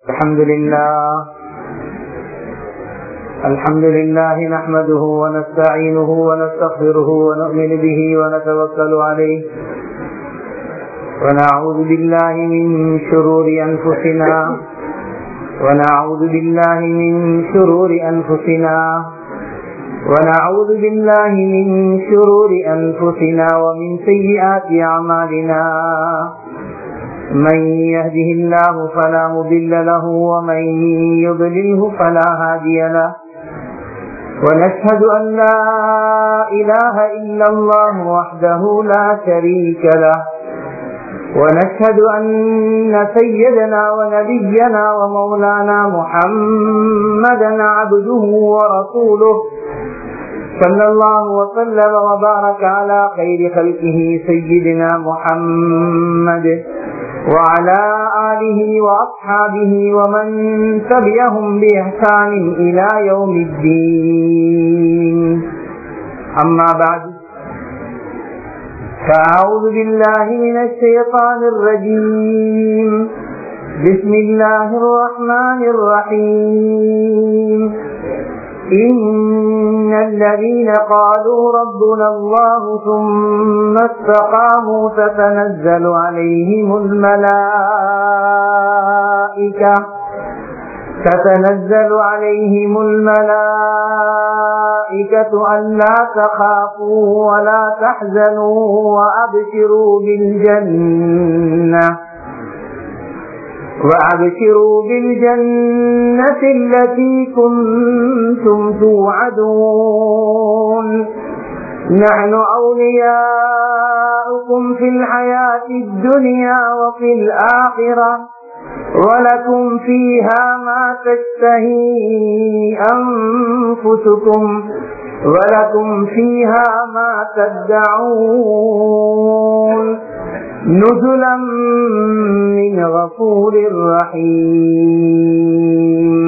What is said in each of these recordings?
الحمد لله الحمد لله نحمده ونستعينه ونستغفره ونؤمن به ونتوكل عليه ونعوذ بالله من شرور أنفسنا ونعوذ بالله من شرور أنفسنا ونعوذ بالله من شرور أنفسنا ومن سيئات أعمالنا من يهده الله فلا مضل له ومن يضلله فلا هادي له ونشهد أن لا إله إلا الله وحده لا شريك له ونشهد أن سيدنا ونبينا ومولانا محمدا عبده ورسوله صلى الله وسلم وبارك على خير خلقه سيدنا محمد وعلى آله وأصحابه ومن تبعهم بإحسان إلى يوم الدين أما بعد فأعوذ بالله من الشيطان الرجيم بسم الله الرحمن الرحيم إن الذين قالوا ربنا الله ثم استقاموا تتنزل عليهم الملائكة تتنزل عليهم الملائكة ألا تخافوا ولا تحزنوا وأبشروا بالجنة وأبشروا بالجنة التي كنتم توعدون نحن أولياؤكم في الحياة الدنيا وفي الآخرة ولكم فيها ما تشتهي أنفسكم ولكم فيها ما تدعون نزلا من غفور رحيم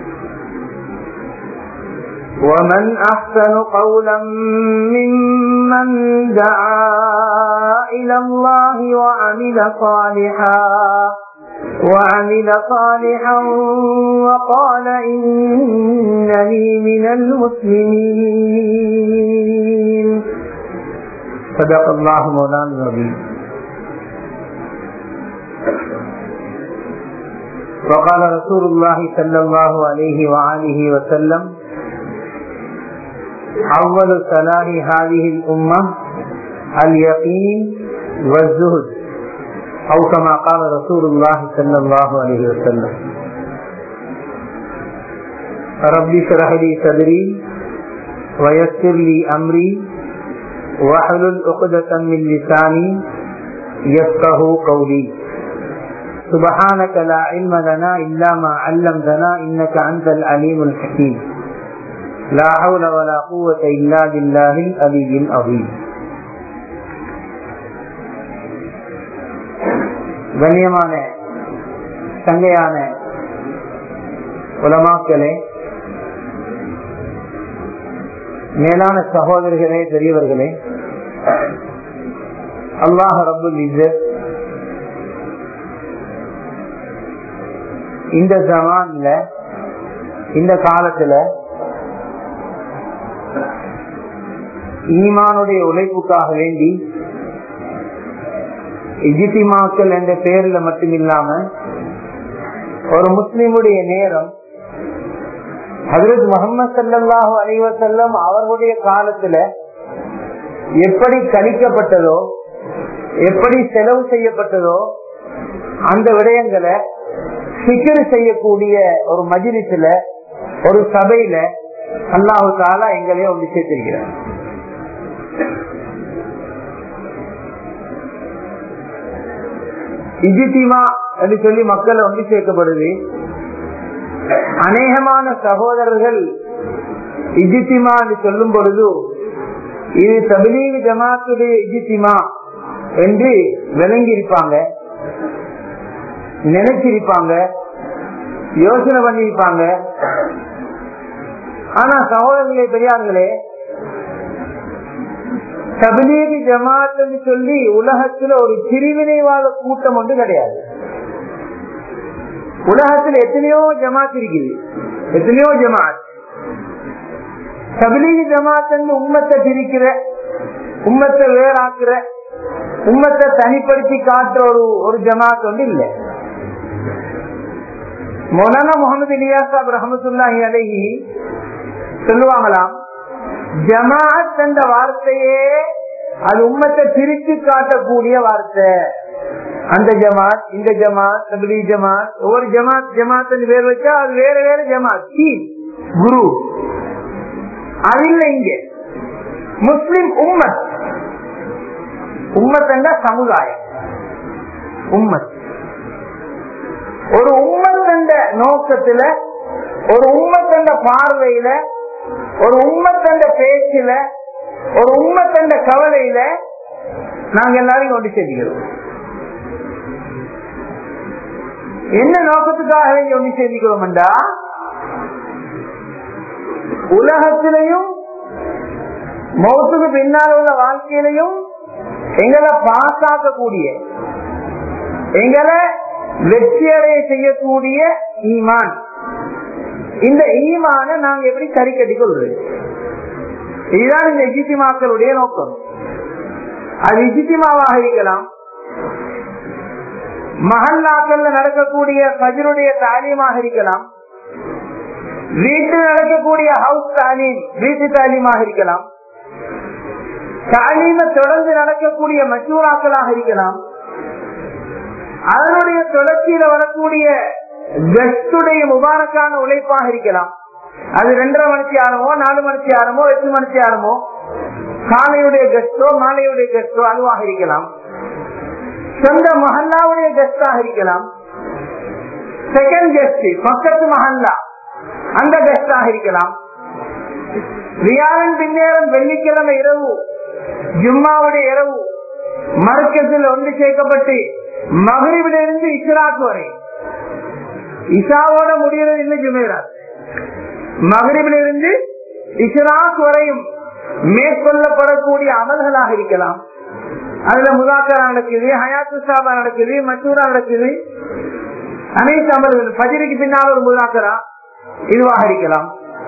ومن أحسن قولا ممن دعا إلى الله وعمل صالحا وعمل صالحا وقال إنني من المسلمين صدق الله مولانا العظيم وقال رسول الله صلى الله عليه وآله وسلم أول صلاح هذه الأمة اليقين والزهد أو كما قال رسول الله صلى الله عليه وسلم ربي اشرح لي صدري ويسر لي أمري واحلل عقدة من لساني يفقه قولي سبحانك لا علم لنا إلا ما علمتنا إنك أنت العليم الحكيم لا حول ولا قوة إلا بالله العلي العظيم கண்ணியமான சங்கையான உலமாக்களே மேலான சகோதரர்களே பெரியவர்களே அல்லாஹ் ரபுல் இஸ்ஸத் இந்த ஜமான்ல இந்த காலத்துல ஈமானுடைய உழைப்புக்காக வேண்டி இஜித்திமாக்கள் என்ற பெயர்ல மட்டும் இல்லாம ஒரு முஸ்லிமுடைய நேரம் ஹசரத் முகமது சல்லாஹூ அலைவசல்லம் அவர்களுடைய காலத்துல எப்படி கணிக்கப்பட்டதோ எப்படி செலவு செய்யப்பட்டதோ அந்த விடயங்களை சிக்கர் செய்யக்கூடிய ஒரு மஜிலிசுல ஒரு சபையில அல்லாஹு தாலா எங்களையே ஒன்று சேர்த்திருக்கிறார் இஜித்திமா என்று சொல்லி மக்கள் ஒன்று சேர்க்கப்படுது அநேகமான சகோதரர்கள் இஜித்திமா என்று சொல்லும் பொழுது இது தபிலீக ஜமாத்துடைய இஜித்திமா என்று விளங்கி இருப்பாங்க நினைச்சிருப்பாங்க யோசனை பண்ணிருப்பாங்க ஆனா சகோதரர்களே பெரியார்களே தபிலீகி ஜமாத்துன்னு சொல்லி உலகத்துல ஒரு பிரிவினைவாத கூட்டம் ஒன்று கிடையாது உலகத்தில் எத்தனையோ ஜமாத் இருக்குது எத்தனையோ ஜமாத் தபிலீக ஜமாத் உம்மத்தை பிரிக்கிற உம்மத்தை வேறாக்குற உம்மத்தை தனிப்படுத்தி காட்டுற ஒரு ஒரு ஜமாத் வந்து இல்லை மௌலானா முகமது இலியாஸ் சாப் ரஹமத்துல்லாஹி அலைஹி சொல்லுவாங்களாம் ஜமாத் என்ற வார்த்தையே அது உம்மத்தை பிரித்து காட்டக்கூடிய வார்த்தை அந்த ஜமாத் இந்த ஜமாத் தபிலி ஜமாத் ஒவ்வொரு ஜமாத் ஜமாத் பேர் வச்சா அது வேற வேற ஜமாத் டீம் குரு அது இல்லை இங்க முஸ்லிம் உம்மத் உம்மத் என்ற சமுதாயம் உம்மத் ஒரு உம்மத் என்ற நோக்கத்துல ஒரு உம்மத் என்ற பார்வையில ஒரு உம்மத் என்ற பேச்சில ஒரு உம்மத் என்ற கவலையில நாங்க எல்லாரும் கொண்டு சேர்க்கிறோம் என்ன நோக்கத்துக்காக ஒன்று சேர்க்கிறோம் என்றா உலகத்திலையும் மௌத்துக்கு பின்னால் உள்ள வாழ்க்கையிலையும் எங்களை பாசாக்கக்கூடிய எங்களை வெற்றியடைய செய்யக்கூடிய ஈமான் இந்த ஈமான நாங்க எப்படி சரி கட்டிக் கொள்வது இதுதான் இந்த இஜித்திமாக்களுடைய நோக்கம் அது இஜித்திமாவாக இருக்கலாம் மகல்லாக்கள்ல நடக்கக்கூடிய பஜருடைய தாலீமாக இருக்கலாம் வீட்டில் நடக்கக்கூடிய ஹவுஸ் தாலீம் வீட்டு தாலீமாக இருக்கலாம் தாலீம தொடர்ந்து நடக்கக்கூடிய மசூராக்களாக இருக்கலாம் அதனுடைய தொடர்ச்சியில வரக்கூடிய கஸ்டுடைய முபாரக்கான உழைப்பாக இருக்கலாம் அது ரெண்டரை மணிக்கு ஆரமோ நாலு மணிக்கு ஆரமோ எட்டு மணிக்கு ஆரமோ காலையுடைய கஸ்டோ மாலையுடைய கஸ்டோ அதுவாக இருக்கலாம் சொந்த மஹல்லாவுடைய கஸ்டாக இருக்கலாம் செகண்ட் கெஸ்ட் பக்கத்து மஹல்லா அந்த கெஸ்டாக இருக்கலாம் வியாழன் பின்னேரம் வெள்ளிக்கிழமை இரவு ஜும்மாவுடைய இரவு மறுக்கத்தில் ஒன்று சேர்க்கப்பட்டு மகரிவிலிருந்து இஸ்ராக் வரை இசாவோட முடிகிறது இன்னும் ஜுமேராத் மகரிவிலிருந்து இஸ்ராக் வரையும் மேற்கொள்ளப்படக்கூடிய அமல்களாக இருக்கலாம் அதுல முதாக்கரா நடக்குது ஹயாத்து சாபா நடக்குது மசூரா நடக்குது அனைத்து அமல்கள் பஜிரிக்கு பின்னால் ஒரு முதாக்கரா இதுவாக இருக்கலாம்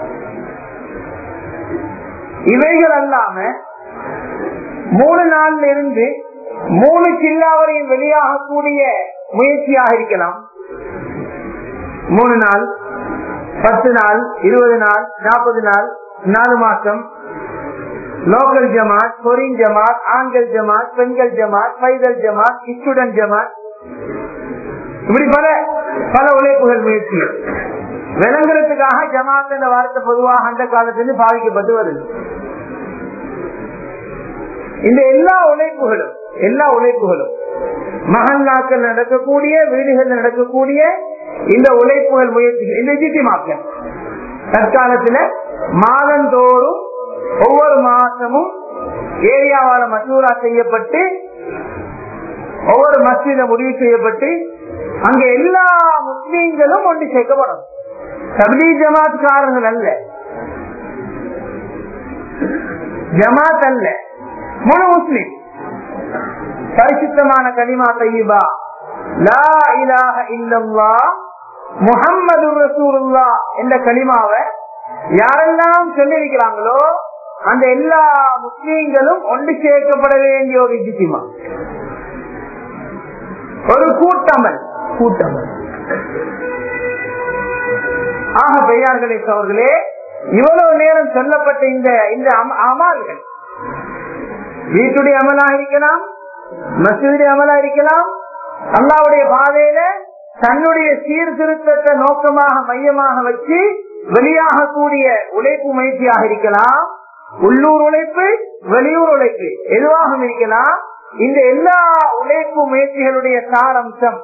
இவைகள் அல்லாம மூணு நாள்ல இருந்து மூணு சில்லா வரையும் வெளியாகக்கூடிய முயற்சியாக இருக்கலாம் மூணு நாள் பத்து நாள் இருபது நாள் நாற்பது நாள் நாலு மாசம் லோக்கல் ஜமாத் கொரின் ஜமாத் ஆண்கள் ஜமாத் பெண்கள் ஜமாத் பைதல் ஜமாத் ஸ்டூடெண்ட் ஜமாத் இப்படி பல பல உழைப்புகள் முயற்சிகள் விளங்குறதுக்காக ஜமாத் என்ற வார்த்தை பொதுவாக அந்த காலத்திலிருந்து பாதிக்கப்பட்டு வருது இந்த எல்லா உழைப்புகளும் எல்லா உழைப்புகளும் மகல்லாக்கள் நடக்கக்கூடிய வீடுகள் நடக்கக்கூடிய இந்த உழைப்புகள் முயற்சிகள் இந்த ஜித்திமாக்கள் தற்காலத்துல மாதந்தோறும் ஒவ்வொரு மாசமும் ஏரியாவால மசூரா செய்யப்பட்டு ஒவ்வொரு மசீத முடிவு செய்யப்பட்டு அங்க எல்லா முஸ்லீம்களும் ஒன்று சேர்க்கப்படும் தபிலி ஜமாத்காரர்கள் அல்ல ஜமாத் அல்ல முழு முஸ்லிம் பரிசுத்தமான கனிமா தையீபா லா இலாஹ இல்லல்லா முஹம்மது ரசூலுல்லா என்ற கனிமாவை யாரெல்லாம் சொல்லியிருக்கிறாங்களோ அந்த எல்லா முஸ்லீம்களும் ஒன்று சேர்க்கப்பட வேண்டிய ஒரு இஜித்திமா ஒரு கூட்டமல் கூட்டமல் ஆக பெரியார்களே அவர்களே இவ்வளவு நேரம் சொல்லப்பட்ட இந்த இந்த அமல்கள் வீட்டுடைய அமலா இருக்கலாம் மசூதி அமலா இருக்கலாம் அல்லாவுடைய பாதையில தன்னுடைய சீர்திருத்தத்தை நோக்கமாக மையமாக வச்சு வெளியாகக்கூடிய உழைப்பு முயற்சியாக இருக்கலாம் உள்ளூர் உழைப்பு வெளியூர் உழைப்பு எதுவாக இருக்கலாம் இந்த எல்லா உழைப்பு முயற்சிகளுடைய சாரம்சம்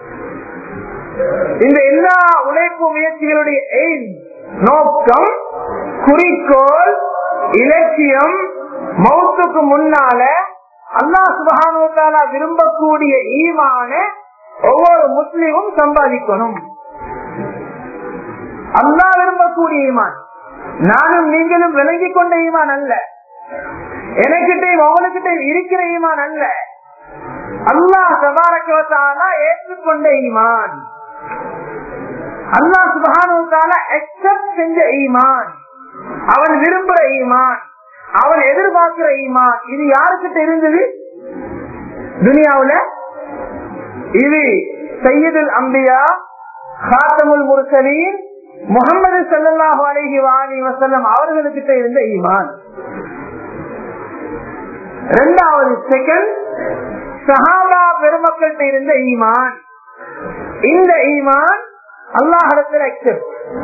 இந்த எல்லா உழைப்பு முயற்சிகளுடைய எய்ம் நோக்கம் குறிக்கோள் இலட்சியம் மௌத்துக்கு முன்னால அல்லா சுபகானுத்தாலா விரும்பக்கூடிய ஈமான ஒவ்வொரு முஸ்லீமும் சம்பாதிக்கணும் அல்லா விரும்பக்கூடிய ஈமான் நானும் நீங்களும் விளங்கி கொண்ட ஈமான் அல்ல எனக்கிட்டையும் அவனுக்கிட்ட இருக்கிற ஈமான் அல்ல அல்லாஹ் சபாரக்கவத்தாலா ஏற்றுக்கொண்ட ஈமான் அல்லா சுபானுவத்தால அக்செப்ட் செஞ்ச ஈமான் அவன் விரும்புற ஈமான் அவன் எதிர்பார்க்கிற ஈமான் இது யாருக்கிட்ட இருந்தது துனியாவுல இது சையதுல் அம்பியா ஹாத்தமுல் முர்சலீன் முகமது சல்லாஹு அலஹி வாலி வசல்லம் அவர்களுக்கிட்ட இருந்த ஈமான் இரண்டாவது செகண்ட் சஹாபா பெருமக்கள்கிட்ட இருந்த ஈமான் இந்த ஈமான் அல்லாஹிடத்தில் அக்செப்ட்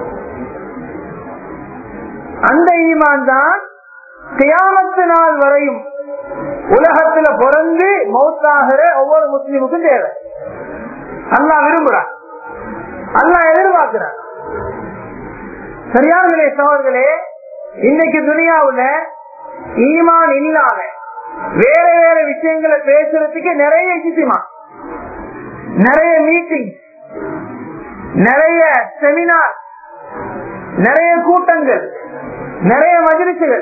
அந்த ஈமான் தான் கியாமத்து நாள் வரையும் உலகத்துல பிறந்து மௌத்தாகிற ஒவ்வொரு முஸ்லீமுக்கும் தேவை அல்லா விரும்புறான் அல்லா எதிர்பார்க்கிறான் சரியானங்களே சோழர்களே இன்னைக்கு துனியாவுல ஈமான் இல்லாத வேற வேற விஷயங்களை பேசுறதுக்கு நிறைய சித்திமா நிறைய மீட்டிங் நிறைய செமினார் நிறைய கூட்டங்கள் நிறைய மஜிலிசுகள்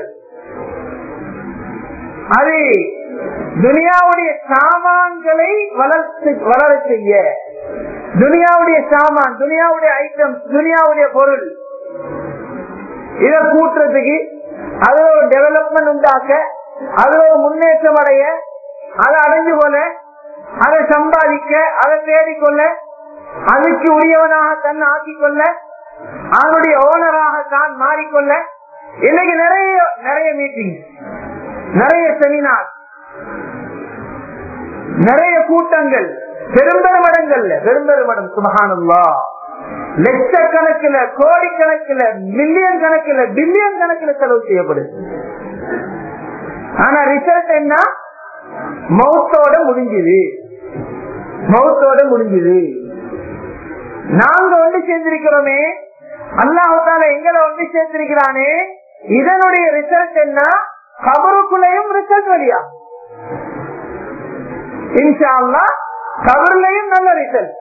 அது துனியாவுடைய சாமான்களை வளர்த்து வளர செய்ய துனியாவுடைய சாமான் துனியாவுடைய ஐட்டம் துனியாவுடைய பொருள் இதை கூட்டுறதுக்கு அதுல ஒரு டெவலப்மெண்ட் உண்டாக்க அதுல ஒரு முன்னேற்றம் அடைய அதை அடைஞ்சு கொள்ள அதை சம்பாதிக்க அதை தேடிக்கொள்ள அதுக்கு உரியவனாக தன்னை ஆக்கிக்கொள்ள அதனுடைய ஓனராக தான் மாறிக்கொள்ள இன்னைக்கு நிறைய நிறைய மீட்டிங் நிறைய செமினார் நிறைய கூட்டங்கள் பெரும்பெருமடங்கள்ல பெரும்பெருமடம் சுமகானல்லா லட்சக்கணக்கில் கோடிக்கணக்கில் மில்லியன் கணக்கில் பில்லியன் கணக்கில் செலவு செய்யப்படுது ஆனா ரிசல்ட் என்ன மௌத்தோட முடிஞ்சுது மௌத்தோட முடிஞ்சுது நாங்க ஒன்று சேர்ந்திருக்கிறோமே அல்லாஹால எங்களை ஒன்று சேர்ந்திருக்கிறானே இதனுடைய ரிசல்ட் என்ன கபருக்குள்ளேயும் ரிசல்ட் வழியா இன்ஷா அல்லா கபர்லையும் நல்ல ரிசல்ட்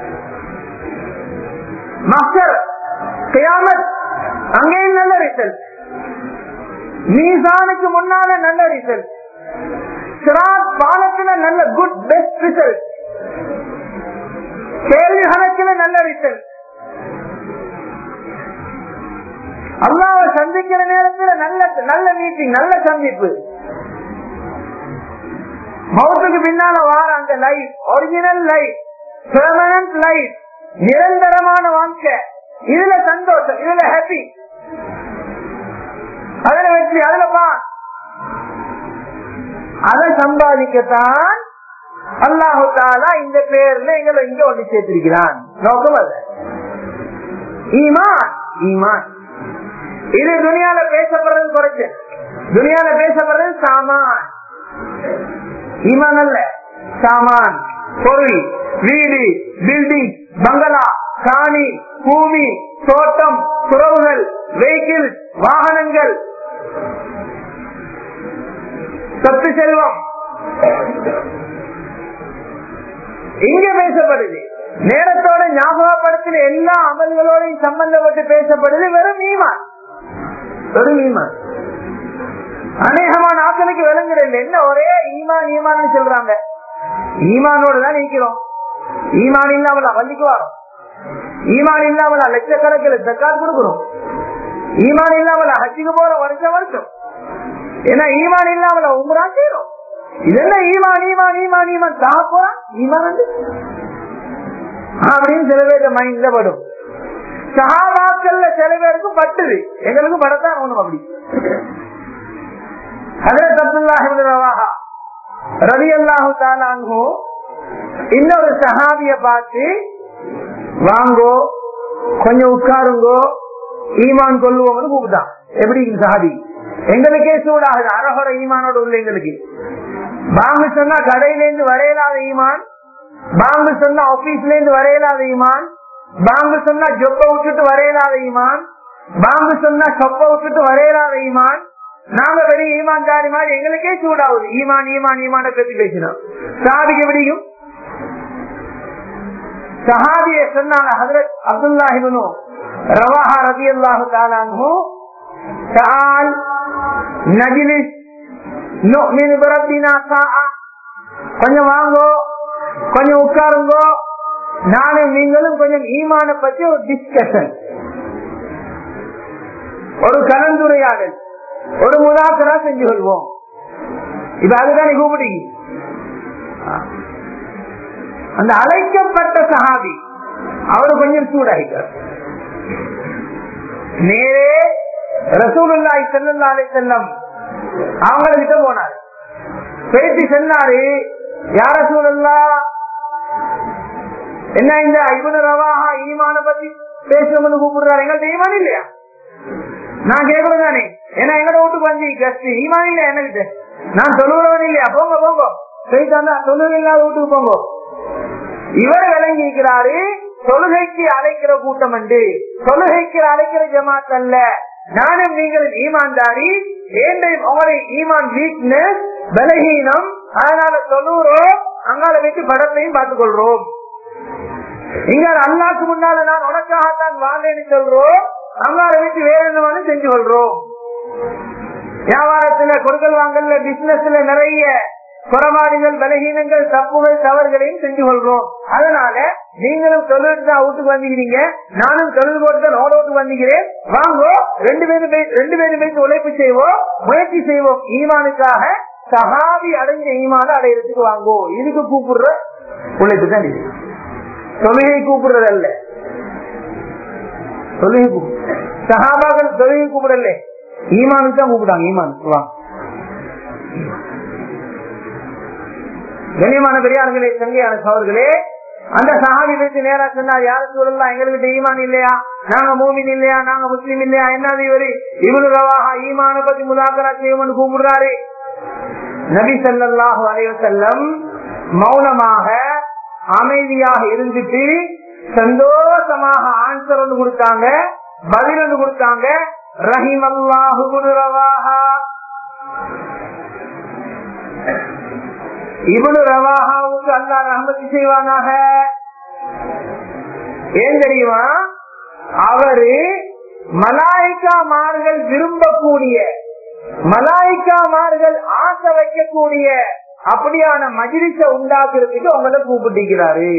மஸ்டர் கியாமத் அங்கேயும் நல்ல ரிசல்ட் மீசானுக்கு முன்னால நல்ல ரிசல்ட் சிராத் பாலத்துல நல்ல குட் பெஸ்ட் ரிசல்ட் கேள்வி கணக்கில் நல்ல ரிசல்ட் அல்லாவை சந்திக்கிற நேரத்தில் நல்ல நல்ல மீட்டிங் நல்ல சந்திப்பு மௌத்துக்கு பின்னால வார அந்த life original life permanent life நிரந்தரமான வாழ்க்கை இதுல சந்தோஷம் இதுல ஹாப்பி அதுல வெற்றி அதுல பா அதை சம்பாதிக்கத்தான் அல்லாஹு தாலா இந்த பேர்ல எங்களை இங்க ஒன்று சேர்த்திருக்கிறான் நோக்கம் அல்ல ஈமான் ஈமான் இது துணியால பேசப்படுறது குறைச்சு துணியால பேசப்படுறது சாமான் ஈமான் அல்ல சாமான் பொருள் வீடு பில்டிங் பங்களா காணி பூமி தோட்டம் துறவுகள் வெஹிக்கிள் வாகனங்கள் சொத்து செல்வம் இங்க பேசப்படுது நேரத்தோட ஞாபகப்படுத்தின எல்லா அமல்களோடையும் சம்பந்தப்பட்டு பேசப்படுது வெறும் ஈமான் வெறும் ஈமான் அநேகமான ஆட்களுக்கு விளங்குறது என்ன ஒரே ஈமான் ஈமான் சொல்றாங்க ஈமானோட தான் நிற்கிறோம் ஈமான் இல்லாமல வள்ளிக்கு வரோம் ஈமான் இல்லாமல லட்சக்கணக்கில் தக்காத் கொடுக்கிறோம் ஈமான் இல்லாமல ஹஜ்ஜுக்கு போற வருஷம் வருஷம் ஏன்னா ஈமான் இல்லாமல உம்ரா செய்யறோம் இதெல்லாம் ஈமான் ஈமான் ஈமான் ஈமான் சாக போறான் ஈமான் வந்து அப்படின்னு சில பேர் மைண்ட்ல படும் சகாபாக்கள்ல சில பேருக்கு பட்டுது எங்களுக்கு படத்தான் ஒண்ணும் அப்படி ஹதரத் அப்துல்லாஹி ரவாஹா ரவி அல்லாஹு தாலான்ஹோ இன்னொரு சஹாபிய பார்த்து வாங்கோ கொஞ்சம் உட்காருங்கோ ஈமான் கொள்ளுவோம்னு கூப்பிட்டான் எப்படி சஹாபி எங்களுக்கே சூடாகுது அரஹர ஈமானோட உள்ள எங்களுக்கு பாம்பு சொன்னா கடையில இருந்து வரையலாத ஈமான் பாம்பு சொன்னா ஆபீஸ்ல இருந்து வரையலாத ஈமான் பாம்பு சொன்னா ஜொப்ப விட்டுட்டு வரையலாத ஈமான் பாம்பு சொன்னா சொப்ப விட்டுட்டு வரையலாத ஈமான் நாங்க பெரிய ஈமான்தாரி மாதிரி எங்களுக்கே சூடாகுது ஈமான் ஈமான் ஈமான பத்தி பேசினோம் சாபிக்கு எப்படியும் சஹாபிய சொன்னாங்க ஹதரத் அப்துல்லாஹிபனு ரவாஹா ரபி அல்லாஹு தாலானு تعال نجلس نؤمن بربنا ساعة கொஞ்சம் வாங்கோ கொஞ்சம் உட்காருங்கோ நானும் நீங்களும் கொஞ்சம் ஈமான பத்தி ஒரு டிஸ்கஷன் ஒரு கலந்துரையாடல் ஒரு முதாக்கரா செஞ்சு கொள்வோம் இப்ப அதுதான் கூப்பிடுங்க அந்த அழைக்கப்பட்ட சஹாபி அவர் கொஞ்சம் சூடாகிட்டார் நேரே ரசூலுல்லாய் செல்லல்லாலே செல்லம் அவங்கள கிட்ட போனார் பேசி சொன்னாரு யார சூழல்லா என்ன இந்த ஐபுன ரவாஹா ஈமான பத்தி பேசணும்னு கூப்பிடுறாரு எங்கள்ட்ட ஈமான் இல்லையா நான் கேட்கறது தானே ஏன்னா எங்கட வீட்டுக்கு வந்து கஸ்ட் ஈமான் இல்லையா என்கிட்ட நான் சொல்லுறவன் இல்லையா போங்க போங்க செய்தாண்டா தொழுகை இல்லாத வீட்டுக்கு போங்க இவர் விளங்கி இருக்கிறாரு தொழுகைக்கு அழைக்கிற கூட்டம் என்று தொழுகைக்கு அழைக்கிற ஜமாத் அல்ல நானும் நீங்கள் ஈமான்தாரி உங்களுடைய ஈமான் வீக்னஸ் பலகீனம் அதனால தொழுறோம் அங்கால வச்சு படத்தையும் பார்த்துக் கொள்றோம் இங்க அல்லாக்கு முன்னால நான் உனக்காகத்தான் வாழ்ந்தேன்னு சொல்றோம் அங்கால வச்சு வேற என்ன செஞ்சு கொள்றோம் வியாபாரத்துல கொடுக்கல் வாங்கல பிசினஸ்ல நிறைய குறைபாடுகள் பலகீனங்கள் தப்புகள் தவறுகளையும் செஞ்சு கொள்றோம் அதனால நீங்களும் தொழில் தான் வீட்டுக்கு வந்துக்கிறீங்க நானும் தொழில் போட்டு தான் ஓடோட்டு வந்துக்கிறேன் வாங்கோ ரெண்டு பேரும் ரெண்டு பேரும் பேசி உழைப்பு செய்வோம் முயற்சி செய்வோம் ஈமானுக்காக சகாவி அடைஞ்ச ஈமான அடையிறதுக்கு வாங்கோ இதுக்கு கூப்பிடுற உழைப்பு தான் இது தொழுகை கூப்பிடுறது அல்ல தொழுகை கூப்பிடு சகாபாக்கள் தொழுகை கூப்பிடல ஈமானுக்கு தான் கூப்பிட்டாங்க ஈமானுக்கு வாங்க கண்ணியமான பெரியார்களே தங்கையான சவர்களே அந்த சஹாபி பேசி நேரா சொன்னார் யார சூழல்லாம் எங்களுக்கு ஈமான் இல்லையா நாங்க மூமின் இல்லையா நாங்க முஸ்லீம் இல்லையா என்னது இவரு இவரு ரவாஹா ஈமான பத்தி முதாக்கரா செய்வோம்னு கூப்பிடுறாரு நபி சல்லாஹு அலைவசல்லம் மௌனமாக அமைதியாக இருந்துட்டு சந்தோஷமாக ஆன்சர் ஒன்று கொடுத்தாங்க பதில் ஒன்று கொடுத்தாங்க ரஹிம் அல்லாஹு ரவாஹா இவனு ரவாஹாவுக்கு அல்லா ரஹமதி செய்வானாக ஏன் தெரியுமா அவரு மலாய்க்காமார்கள் விரும்பக்கூடிய மலாய்க்காமார்கள் ஆசை வைக்கக்கூடிய அப்படியான மஜிலிச உண்டாக்குறதுக்கு உங்களை கூப்பிட்டிருக்கிறாரு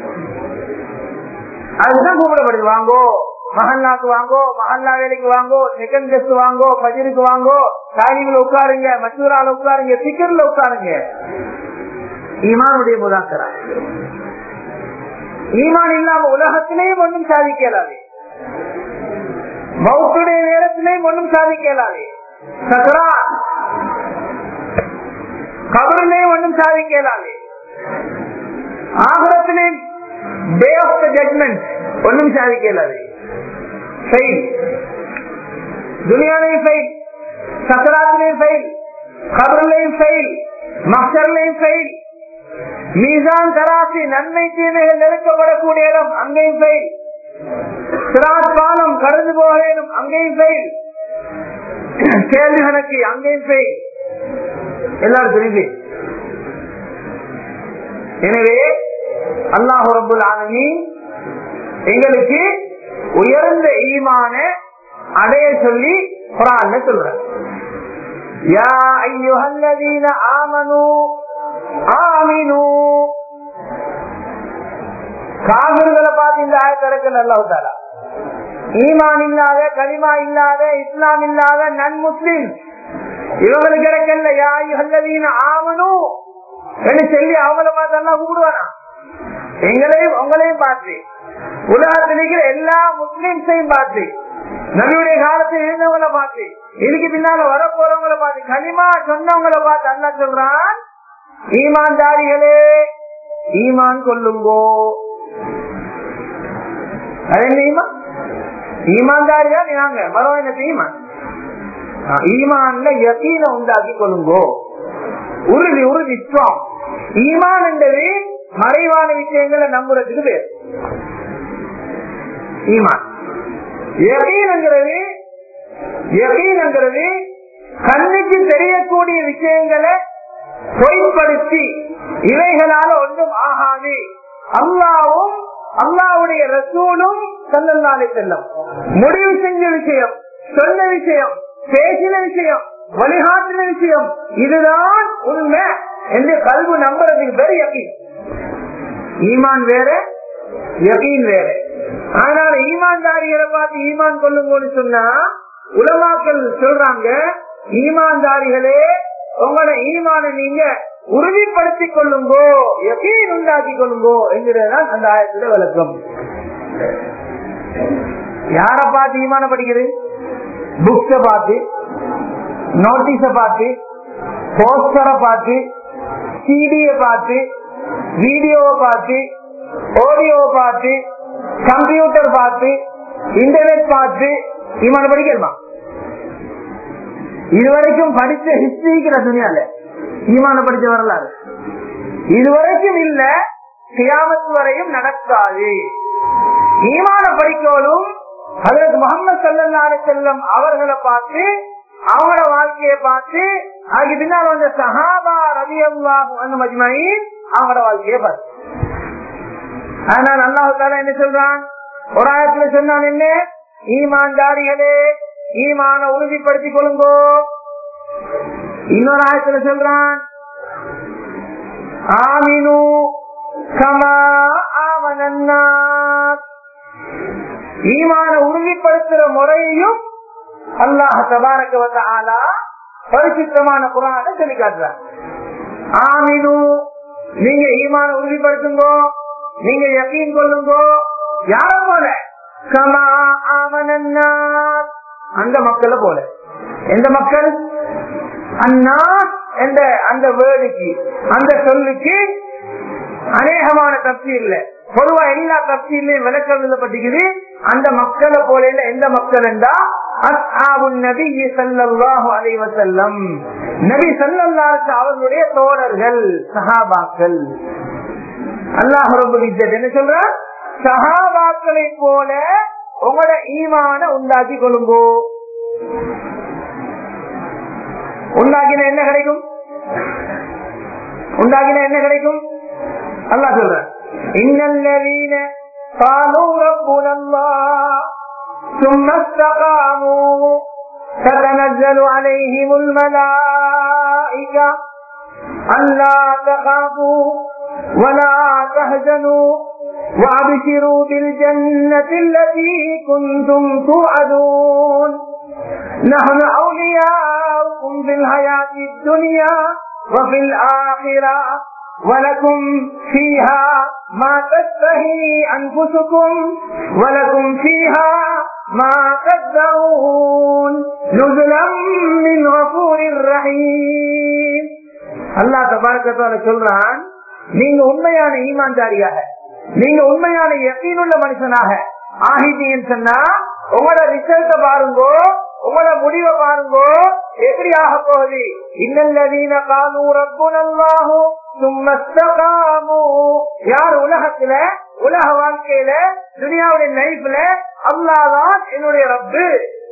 அதுதான் கூப்பிடப்படுது வாங்கோ மஹல்லாக்கு வாங்கோ மஹல்லா வேலைக்கு வாங்கோ செகண்ட் கெஸ்ட் வாங்கோ பஜருக்கு வாங்கோ காரியங்கள உட்காருங்க மசூரால உட்காருங்க சிக்கர்ல உட்காருங்க ஈமானுடைய முதாக்கரா ஈமான் இல்லாம உலகத்திலேயும் ஒன்றும் சாதிக்கலாது மௌத்துடைய நேரத்திலேயும் ஒன்றும் சாதிக்கலாது சக்கரா கபரிலேயும் ஒன்றும் சாதிக்கலாது ஆகரத்திலேயும் டே ஆஃப் த ஜட்மெண்ட் ஒன்றும் சாதிக்கலாது ஃபெயில் துனியாலையும் ஃபெயில் சக்கராத்திலையும் ஃபெயில் கபரிலையும் ஃபெயில் மக்சர்லையும் ஃபெயில் மீசான் தராசி நன்மை தீமைகள் நெருக்கப்படக்கூடிய இடம் அங்கேயும் ஃபெயில் சிராத் பாலம் கடந்து போக வேண்டும் அங்கேயும் ஃபெயில் கேள்வி கணக்கு அங்கேயும் ஃபெயில் எல்லாரும் தெரிஞ்சு எனவே அல்லாஹு ரபுல் ஆலமி எங்களுக்கு உயர்ந்த ஈமான அடைய சொல்லி குரான் சொல்ற யா ஐயுஹல்லதீன ஆமனு ஆமினு காவிர்களை பார்த்து இந்த ஆயத்திறக்கு நல்ல ஈமான் இல்லாத கலிமா இல்லாத இஸ்லாம் இல்லாத நன் முஸ்லிம் இவங்களுக்கு கிடைக்கல யா ஐயுஹல்லதீன ஆமனு என்று சொல்லி அவங்கள பார்த்தா கூப்பிடுவானா எங்களையும் உங்களையும் பார்த்து உலகத்தில் இருக்கிற எல்லா முஸ்லிம்ஸையும் பார்த்து நபியுடைய காலத்தில் இருந்தவங்களை பார்த்து இதுக்கு பின்னால வர போறவங்களை பார்த்து களிமா சொன்னவங்களை பார்த்து அல்ல சொல்றான் ஈமான்தாரிகளே ஈமான் கொள்ளுங்கோ அது என்ன ஈமான் ஈமான்தாரியா நாங்க மரம் என்ன ஈமான் ஈமான்ல யக்கீன உண்டாக்கி கொள்ளுங்கோ உறுதி உறுதி ஸ்ட்ராங் ஈமான் என்றது மறைவான விஷயங்களை நம்புறதுக்கு பேர் ஈமான் யகீன்ங்கிறது யகீன்ங்கிறது கண்ணுக்கு தெரியக்கூடிய விஷயங்களை பொய்ப்படுத்தி இவைகளால ஒன்றும் ஆகாது அல்லாவும் அல்லாவுடைய ரசூலும் சல்லல்லாலே செல்லும் முடிவு செஞ்ச விஷயம் சொன்ன விஷயம் பேசின விஷயம் வழிகாட்டின விஷயம் இதுதான் உண்மை என்று கல்வி நம்புறதுக்கு பேர் யக்கீன் ஈமான் வேற யகீன் வேற அதனால ஈமான்தாரிகளை பார்த்து ஈமான் கொள்ளுங்கன்னு சொன்னா உலமாக்கள் சொல்றாங்க ஈமான்தாரிகளே உங்களோட ஈமான நீங்க உறுதிப்படுத்திக் கொள்ளுங்கோ யகீன் உண்டாக்கி கொள்ளுங்கோ என்கிறதான் அந்த ஆயத்துல விளக்கம் யார பார்த்து ஈமான படிக்குது புக்ஸ பார்த்து நோட்டீஸ பார்த்து போஸ்டரை பார்த்து சிடிய பார்த்து வீடியோவை பார்த்து ஆடியோவை பார்த்து கம்ப்யூட்டர் பார்த்து இன்டர்நெட் பார்த்து ஈமான படிக்கணுமா இதுவரைக்கும் படிச்ச ஹிஸ்டரிக்கிற துணியால ஈமான படிச்ச வரலாறு இதுவரைக்கும் இல்ல கியாமத்து வரையும் நடக்காது ஈமான படிக்கோலும் அதற்கு முகமது சல்லல்லாரு செல்லம் அவர்களை பார்த்து அவங்களோட வாழ்க்கையை பார்த்து அதுக்கு பின்னால் வந்த சஹாபா ரவி அல்லாஹு மஜ்மாயின் அவங்களோட வாழ்க்கையை பார்த்து அதனால் அல்லாஹால என்ன சொல்றான் ஒரு ஆயத்துல சொன்னான் என்ன ஈமான்தாரிகளே ஈமான உறுதிப்படுத்திக் கொள்ளுங்கோ இன்னொரு ஆயத்துல சொல்றான் ஆமினு கமா ஆமனன்னாஸ் ஈமான உறுதிப்படுத்துற முறையையும் அல்லாஹ் தபாரக்க வந்த ஆளா பரிசுத்தமான குரான சொல்லி காட்டுறாங்க ஆமினு நீங்க ஈமான உறுதிப்படுத்துங்கோ நீங்க யக்கீன் கொள்ளுங்கோ யார போல கமா ஆமனன்னாஸ் அந்த மக்களை போல எந்த மக்கள் அண்ணா என்ற அந்த வேர்டுக்கு அந்த சொல்லுக்கு அநேகமான தப்தி இல்ல பொதுவா எல்லா தப்தியிலையும் விளக்கம் எழுதப்பட்டிருக்குது அந்த மக்களை போல இல்ல எந்த மக்கள் என்றா நபி சல்லாஹு அலைவசல்லம் நபி சல்லாருக்கு அவர்களுடைய தோழர்கள் சஹாபாக்கள் அல்லாஹ் என்ன சொல்ற சஹாபாக்களை போல உங்களோட ஈமான உண்டாக்கி கொள்ளுங்கோ உண்டாக்கின என்ன கிடைக்கும் உண்டாக்கின என்ன கிடைக்கும் அல்லா சொல்ற இன்னல்லவீன قالوا ربنا الله ثم استقاموا تتنزل عليهم الملائكة ألا تخافوا ولا تهزنوا وابشروا بالجنة التي كنتم توعدون نحن أولياؤكم في الحياة الدنيا وفي الآخرة ولكم فيها ما تشتهي أنفسكم ولكم فيها ما تدعون نزلا من غفور رحيم الله تبارك وتعالى சொல்றான் நீங்க உண்மையான ஈமான்தாரியாக நீங்க உண்மையான யக்கீனுள்ள மனுஷனாக ஆகிட்டீங்கன்னு சொன்னா உங்களோட ரிசல்ட்ட பாருங்கோ உங்களோட முடிவை பாருங்கோ எப்படி ஆக போகுது இன்னல்லதீன காலு ரப்புனல்லாஹு சும்மஸ்தகாமு யார் உலகத்துல உலக வாழ்க்கையில துனியாவுடைய லைஃப்ல அல்லாதான் என்னுடைய ரப்பு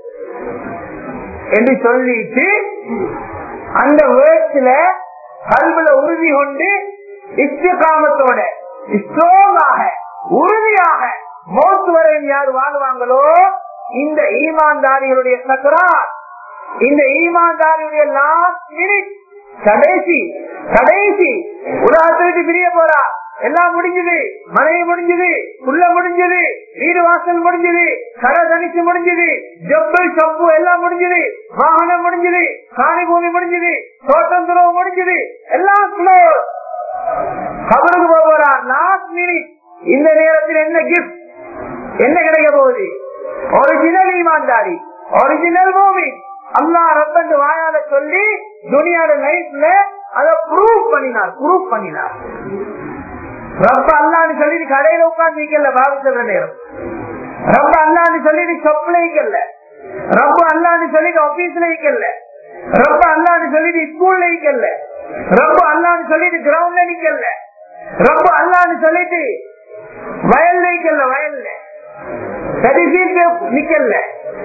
என்று சொல்லிட்டு அந்த வேர்ட்ஸ்ல கல்வில உறுதி கொண்டு இஷ்டகாமத்தோட ஸ்ட்ராங்காக உறுதியாக மோத்து வரையும் யார் வாழ்வாங்களோ இந்த ஈமான்தாரிகளுடைய சக்கரார் இந்த ஈமான்தாரியுடைய லாஸ்ட் மினிட் கடைசி கடைசி உலகத்தை விட்டு பிரிய போறா எல்லாம் முடிஞ்சது மனைவி முடிஞ்சது உள்ள முடிஞ்சது வீடு வாசல் முடிஞ்சது கடை தனிச்சு முடிஞ்சது ஜப்பு சப்பு எல்லாம் முடிஞ்சது வாகனம் முடிஞ்சது காணி பூமி முடிஞ்சது தோட்டம் துறவு முடிஞ்சது எல்லாம் close. கபருக்கு போக போறா லாஸ்ட் மினிட் இந்த நேரத்தில் என்ன கிஃப்ட் என்ன கிடைக்க போகுது ஒரிஜினல் ஈமான்தாரி ஒரிஜினல் மூவி அல்லா ரப்பந்து வாயால சொல்லி துனியாட லைஃப்ல அத ப்ரூவ் பண்ணினார் ப்ரூவ் பண்ணினார் ரப்ப அல்லான்னு சொல்லிட்டு கடையில உட்கார்ந்து நிக்கல பாபு சொல்ற நேரம் ரப்ப அல்லான்னு சொல்லிட்டு சொப்ல நிக்கல ரப்ப அல்லான்னு சொல்லிட்டு ஆபீஸ்ல நிக்கல ரப்ப அல்லான்னு சொல்லிட்டு ஸ்கூல்ல நிக்கல ரப்ப அல்லான்னு சொல்லிட்டு கிரவுண்ட்ல நிக்கல ரப்ப அல்லான்னு சொல்லிட்டு வயல்ல நிக்கல வயல்ல சரிசீட்டு நிக்கல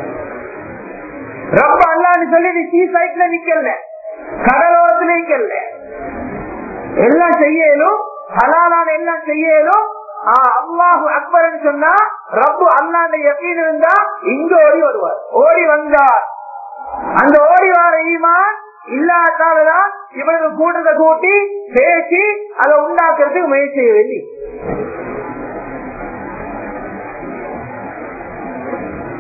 ரப்ப அல்லான்னு சொல்லிட்டு சீ சைட்ல நிக்கல கடலோரத்துல நிக்கல எல்லாம் செய்யலும் ஹலாலான எல்லாம் செய்யலும் அல்லாஹு அக்பர் சொன்னா ரப்பு அல்லாண்ட எப்படின்னு இருந்தா இங்க ஓடி வருவார் ஓடி வந்தார் அந்த ஓடி வார ஈமான் இல்லாதாலதான் இவனுக்கு கூட்டத்தை கூட்டி பேசி அதை உண்டாக்குறதுக்கு முயற்சி செய்ய வேண்டி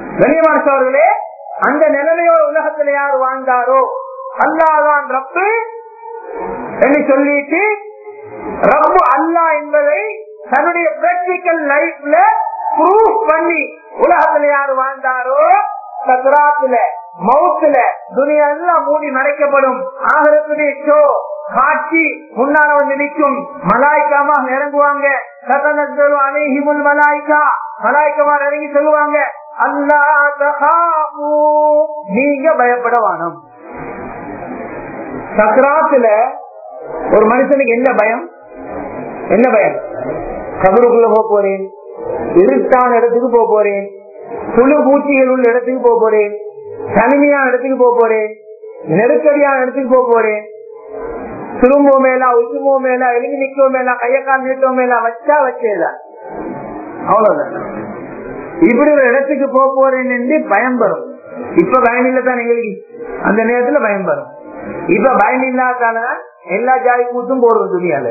கண்ணியமானவர்களே அந்த நிலைமையோட உலகத்துல யார் வாழ்ந்தாரோ அல்லாதான் ரப்பு என்று சொல்லிட்டு ரப்பு அல்லா என்பதை தன்னுடைய பிராக்டிக்கல் லைஃப்ல ப்ரூவ் பண்ணி உலகத்துல யார் வாழ்ந்தாரோ சத்ராத்துல மவுத்துல துணியா எல்லாம் மூடி மறைக்கப்படும் ஆகரத்துடைய ஷோ காட்சி முன்னாள் நிற்கும் மலாய்க்காமாக இறங்குவாங்க சதனத்தரு அனைஹிமுல் மலாய்க்கா மலாய்க்கமாக இறங்கி சொல்லுவாங்க அல்லா தஹாபு நீங்க பயப்பட வானம் சக்ராத்துல ஒரு மனுஷனுக்கு என்ன பயம் என்ன பயம் கபருக்குள்ள போக போறேன் இருட்டான இடத்துக்கு போக போறேன் புழு பூச்சிகள் உள்ள இடத்துக்கு போக போறேன் தனிமையான இடத்துக்கு போக போறேன் நெருக்கடியான இடத்துக்கு போக போறேன் திரும்போ மேலா உச்சுமோ மேலா எழுதி நிக்கோ மேலா கையக்கால் நீட்டோ மேலா வச்சா வச்சேதான் அவ்வளவுதான் இப்படி ஒரு இடத்துக்கு போக போறேன் என்று பயம் வரும் இப்ப பயம் இல்லதான் எங்களுக்கு அந்த நேரத்துல பயம் வரும் இப்ப பயம் இல்லாதாலதான் எல்லா ஜாதி கூத்தும் போடுறது துணியால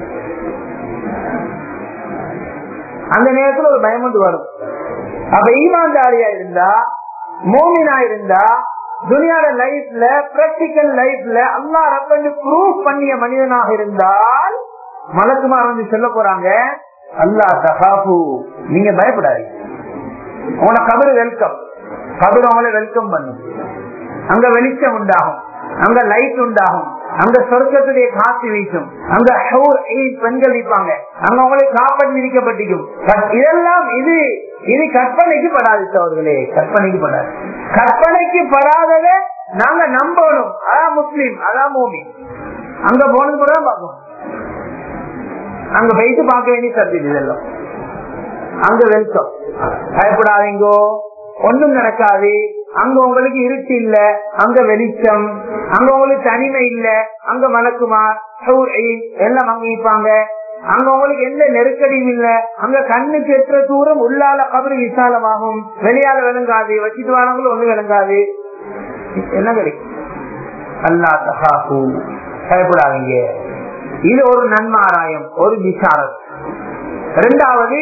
அந்த நேரத்துல ஒரு பயம் வந்து வரும் அப்ப ஈமான்தாரியா இருந்தா மோமினா இருந்தா துனியாட லைஃப்ல பிராக்டிக்கல் லைஃப்ல அல்லா ரப்பண்டு ப்ரூவ் பண்ணிய மனிதனாக இருந்தால் மலக்குமார் வந்து சொல்ல போறாங்க அல்லா தகாபு நீங்க பயப்படாது உன கபரு வெல்கம் கபரு அவங்கள வெல்கம் பண்ணும் அங்க வெளிச்சம் உண்டாகும் அங்க லைட் உண்டாகும் அங்க சொர்க்கத்துடைய காத்து வீசும் அங்க பெண்கள் வைப்பாங்க அங்க அவங்களுக்கு காப்பட்டு விதிக்கப்பட்டிருக்கும் இதெல்லாம் இது இது கற்பனைக்கு படாது அவர்களே கற்பனைக்கு படாது கற்பனைக்கு படாதத நாங்க நம்பணும் அதான் முஸ்லீம் அதான் மூமி அங்க போனது கூட பார்க்கணும் அங்க போயிட்டு பார்க்க வேண்டிய சப்ஜெக்ட் இதெல்லாம் அங்க வெல்கம் பயப்படாதீங்கோ ஒன்றும் நடக்காது அங்க உங்களுக்கு இருட்டு இல்ல அங்க வெளிச்சம் அங்க உங்களுக்கு தனிமை இல்ல அங்க மலக்குமார் எல்லாம் அங்க இருப்பாங்க அங்க உங்களுக்கு எந்த நெருக்கடியும் இல்ல அங்க கண்ணுக்கு எற்ற தூரம் உள்ளால கபரு விசாலமாகும் வெளியால விளங்காது வச்சுட்டு வரவங்களும் ஒண்ணு விளங்காது என்ன கிடைக்கும் அல்லா தகாப்பு பயப்படாதீங்க இது ஒரு நன்மாராயம் ஒரு விசாரம் இரண்டாவது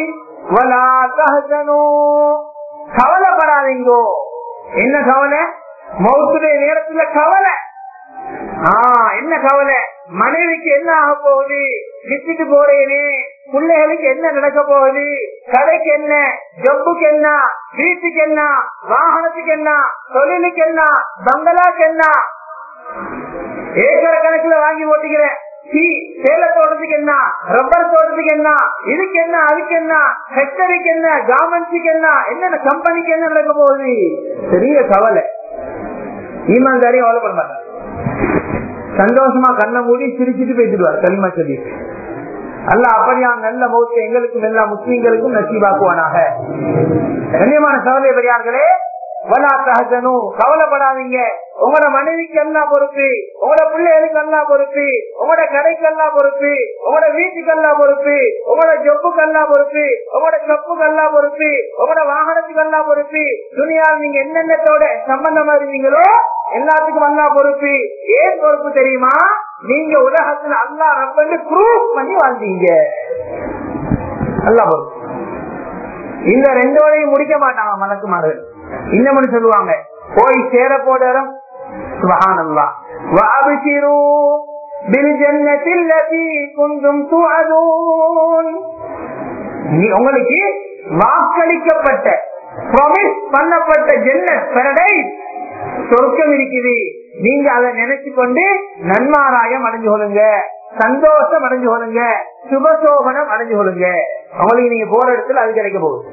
கவலைப்படாதீங்கோ என்ன கவலை மௌத்துடைய நேரத்துல கவலை ஆஹ் என்ன கவலை மனைவிக்கு என்ன ஆக போகுது விட்டுட்டு போறேனே பிள்ளைகளுக்கு என்ன நடக்க போகுது கடைக்கு என்ன ஜப்புக்கு என்ன வீட்டுக்கு என்ன வாகனத்துக்கு என்ன தொழிலுக்கு என்ன பங்களாக்கு என்ன ஏக்கர் கணக்குல வாங்கி ஓட்டிக்கிறேன் சேல தோட்டத்துக்கு என்ன ரப்பர் தோட்டத்துக்கு என்ன இதுக்கு என்ன அதுக்கு என்ன ஃபேக்டரிக்கு என்ன கார்மெண்ட்ஸுக்கு என்ன என்னென்ன கம்பெனிக்கு என்ன நடக்க போகுது பெரிய கவலை ஈமான்தாரியும் கவலைப்பட மாட்டாங்க சந்தோஷமா கண்ணை மூடி சிரிச்சுட்டு பேசிடுவார் களிமா சொல்லி அல்ல அப்படியா நல்ல மௌத்த எங்களுக்கும் எல்லா முஸ்லீம்களுக்கும் நசீபாக்குவானாக கண்ணியமான சகோதரி பெரியார்களே கவலைப்படாதீங்க உங்களோட மனைவிக்கு எல்லாம் பொறுப்பு உங்களோட பிள்ளைகளுக்கு எல்லாம் பொறுப்பு உங்களோட கடைக்கு எல்லாம் பொறுப்பு உங்களோட வீட்டுக்கு எல்லாம் பொறுப்பு உங்களோட ஜொப்புக்கு எல்லாம் பொறுப்பு உங்களோட சொப்புக்கு எல்லாம் பொறுப்பு உங்களோட வாகனத்துக்கு எல்லாம் பொறுப்பு துணியால் நீங்க என்னென்னத்தோட சம்பந்தமா இருந்தீங்களோ எல்லாத்துக்கும் அல்லா பொறுப்பு ஏன் பொறுப்பு தெரியுமா நீங்க உலகத்துல அல்லா ரப்பன்னு ப்ரூவ் பண்ணி வாழ்ந்தீங்க அல்லா பொறுப்பு இந்த ரெண்டோடையும் முடிக்க மாட்டாங்க மலக்குமார்கள் இன்னமும் சொல்லுவாங்க போய் சேர போடுறோம் சுபஹானல்லா வாபிசிரு بالجنة التي كنتم توعدون உங்களுக்கு வாக்களிக்கப்பட்ட ப்ராமிஸ் பண்ணப்பட்ட ஜென்ன பெரடைஸ் சொர்க்கம் இருக்குது நீங்க அதை நினைச்சு கொண்டு நன்மாராயம் அடைஞ்சு கொள்ளுங்க சந்தோஷம் அடைஞ்சு கொள்ளுங்க சுபசோபனம் அடைஞ்சு கொள்ளுங்க அவங்களுக்கு நீங்க போற இடத்துல அது கிடைக்க போகுது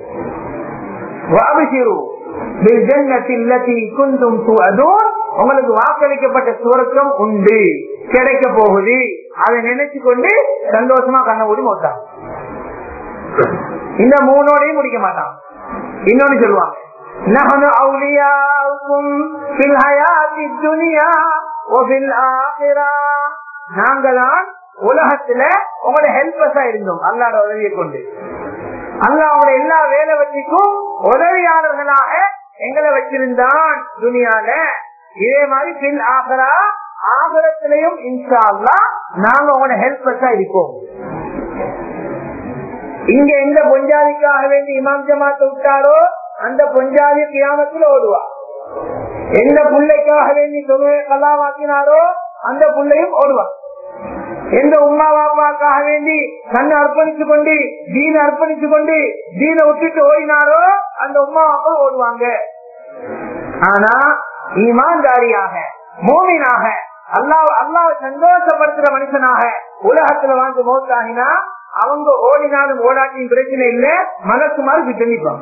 உங்களுக்கு வாக்களிக்கப்பட்ட சுவர்க்கம் உண்டு கிடைக்க போகுது அதை நினைச்சு கொண்டு சந்தோஷமா கண்ண மூடி மோட்டான் இந்த மூணோடையும் முடிக்க மாட்டான் இன்னொன்னு சொல்லுவாங்க نحن أولياؤكم في الحياة الدنيا وفي الآخرة நாங்கதான் உலகத்துல உங்களோட ஹெல்பஸா இருந்தோம் அல்லாட உதவியை கொண்டு அல்லா அவங்கள எல்லா வேலை வச்சுக்கும் உதவியாளர்களாக எங்களை வச்சிருந்தான் துணியால இதே மாதிரி பின் ஆகரா ஆகரத்திலையும் இன்ஷா அல்லா நாங்க உங்களோட ஹெல்பஸா இருப்போம் இங்க எந்த பொஞ்சாதிக்காக வேண்டி இமாம் ஜமாத்த விட்டாரோ அந்த பொஞ்சாதி கியாமத்தில் ஓடுவா எந்த பிள்ளைக்காக வேண்டி தொழுகை கல்லாவாக்கினாரோ அந்த பிள்ளையும் ஓடுவான் எந்த உமா பாப்பாக்காக வேண்டி தன்னை அர்ப்பணிச்சு கொண்டு தீன அர்ப்பணிச்சு கொண்டு தீன விட்டுட்டு ஓடினாரோ அந்த உமா பாப்பா ஓடுவாங்க ஆனா ஈமான்தாரியாக மூமினாக அல்லாஹ் அல்லாஹ் சந்தோஷப்படுத்துற மனுஷனாக உலகத்துல வாழ்ந்து மோத்தாகினா அவங்க ஓடினாலும் ஓடாட்டியும் பிரச்சனை இல்ல மனசுமாறு விட்டு நிற்பாங்க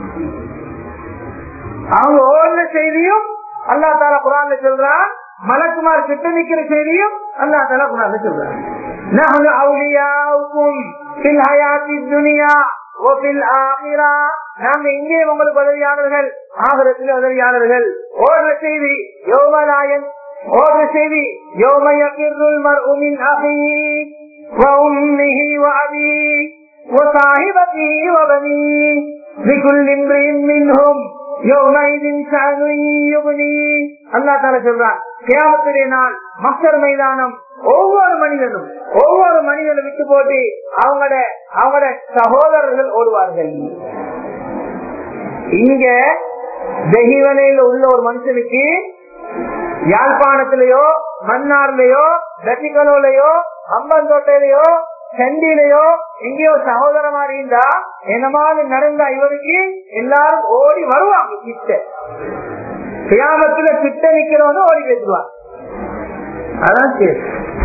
அவங்க ஓடுற செய்தியும் அல்லா தாலா குரான்ல சொல்றான் மலக்குமார் கிட்ட நிக்கிற செய்தியும் அல்லா தாலா குரான்ல சொல்றான் நஹனு அவுலியாவுக்கும் ஃபில் ஹயாத்தி துனியா ஒபில் ஆகிரா நாங்க இங்கே உங்களுக்கு உதவியாளர்கள் ஆகரத்தில் உதவியாளர்கள் ஓடுற செய்தி யோமலாயன் ஓடுற செய்தி யோமயக்கிருள் மர்உமின் அகி وأمه وأبيه وصاحبته وبنيه لكل امرئ منهم அல்லா தால சொல்றான் கேமத்துடைய நாள் மக்கள் மைதானம் ஒவ்வொரு மனிதனும் ஒவ்வொரு மனிதனும் விட்டு போட்டு அவங்களோட அவங்களோட சகோதரர்கள் ஓடுவார்கள் இங்க தெஹிவனையில உள்ள ஒரு மனுஷனுக்கு யாழ்ப்பாணத்திலேயோ மன்னார்லயோ ரத்திகலோலையோ அம்பந்தோட்டையிலையோ செண்டிலையோ எங்கேயோ சகோதரமா இருந்தா என்னமாவது நடந்தா இவருக்கு எல்லாரும் ஓடி வருவாங்க கிட்ட கிராமத்துல கிட்ட நிக்கிறவங்க ஓடி பேசுவாங்க அதான் சரி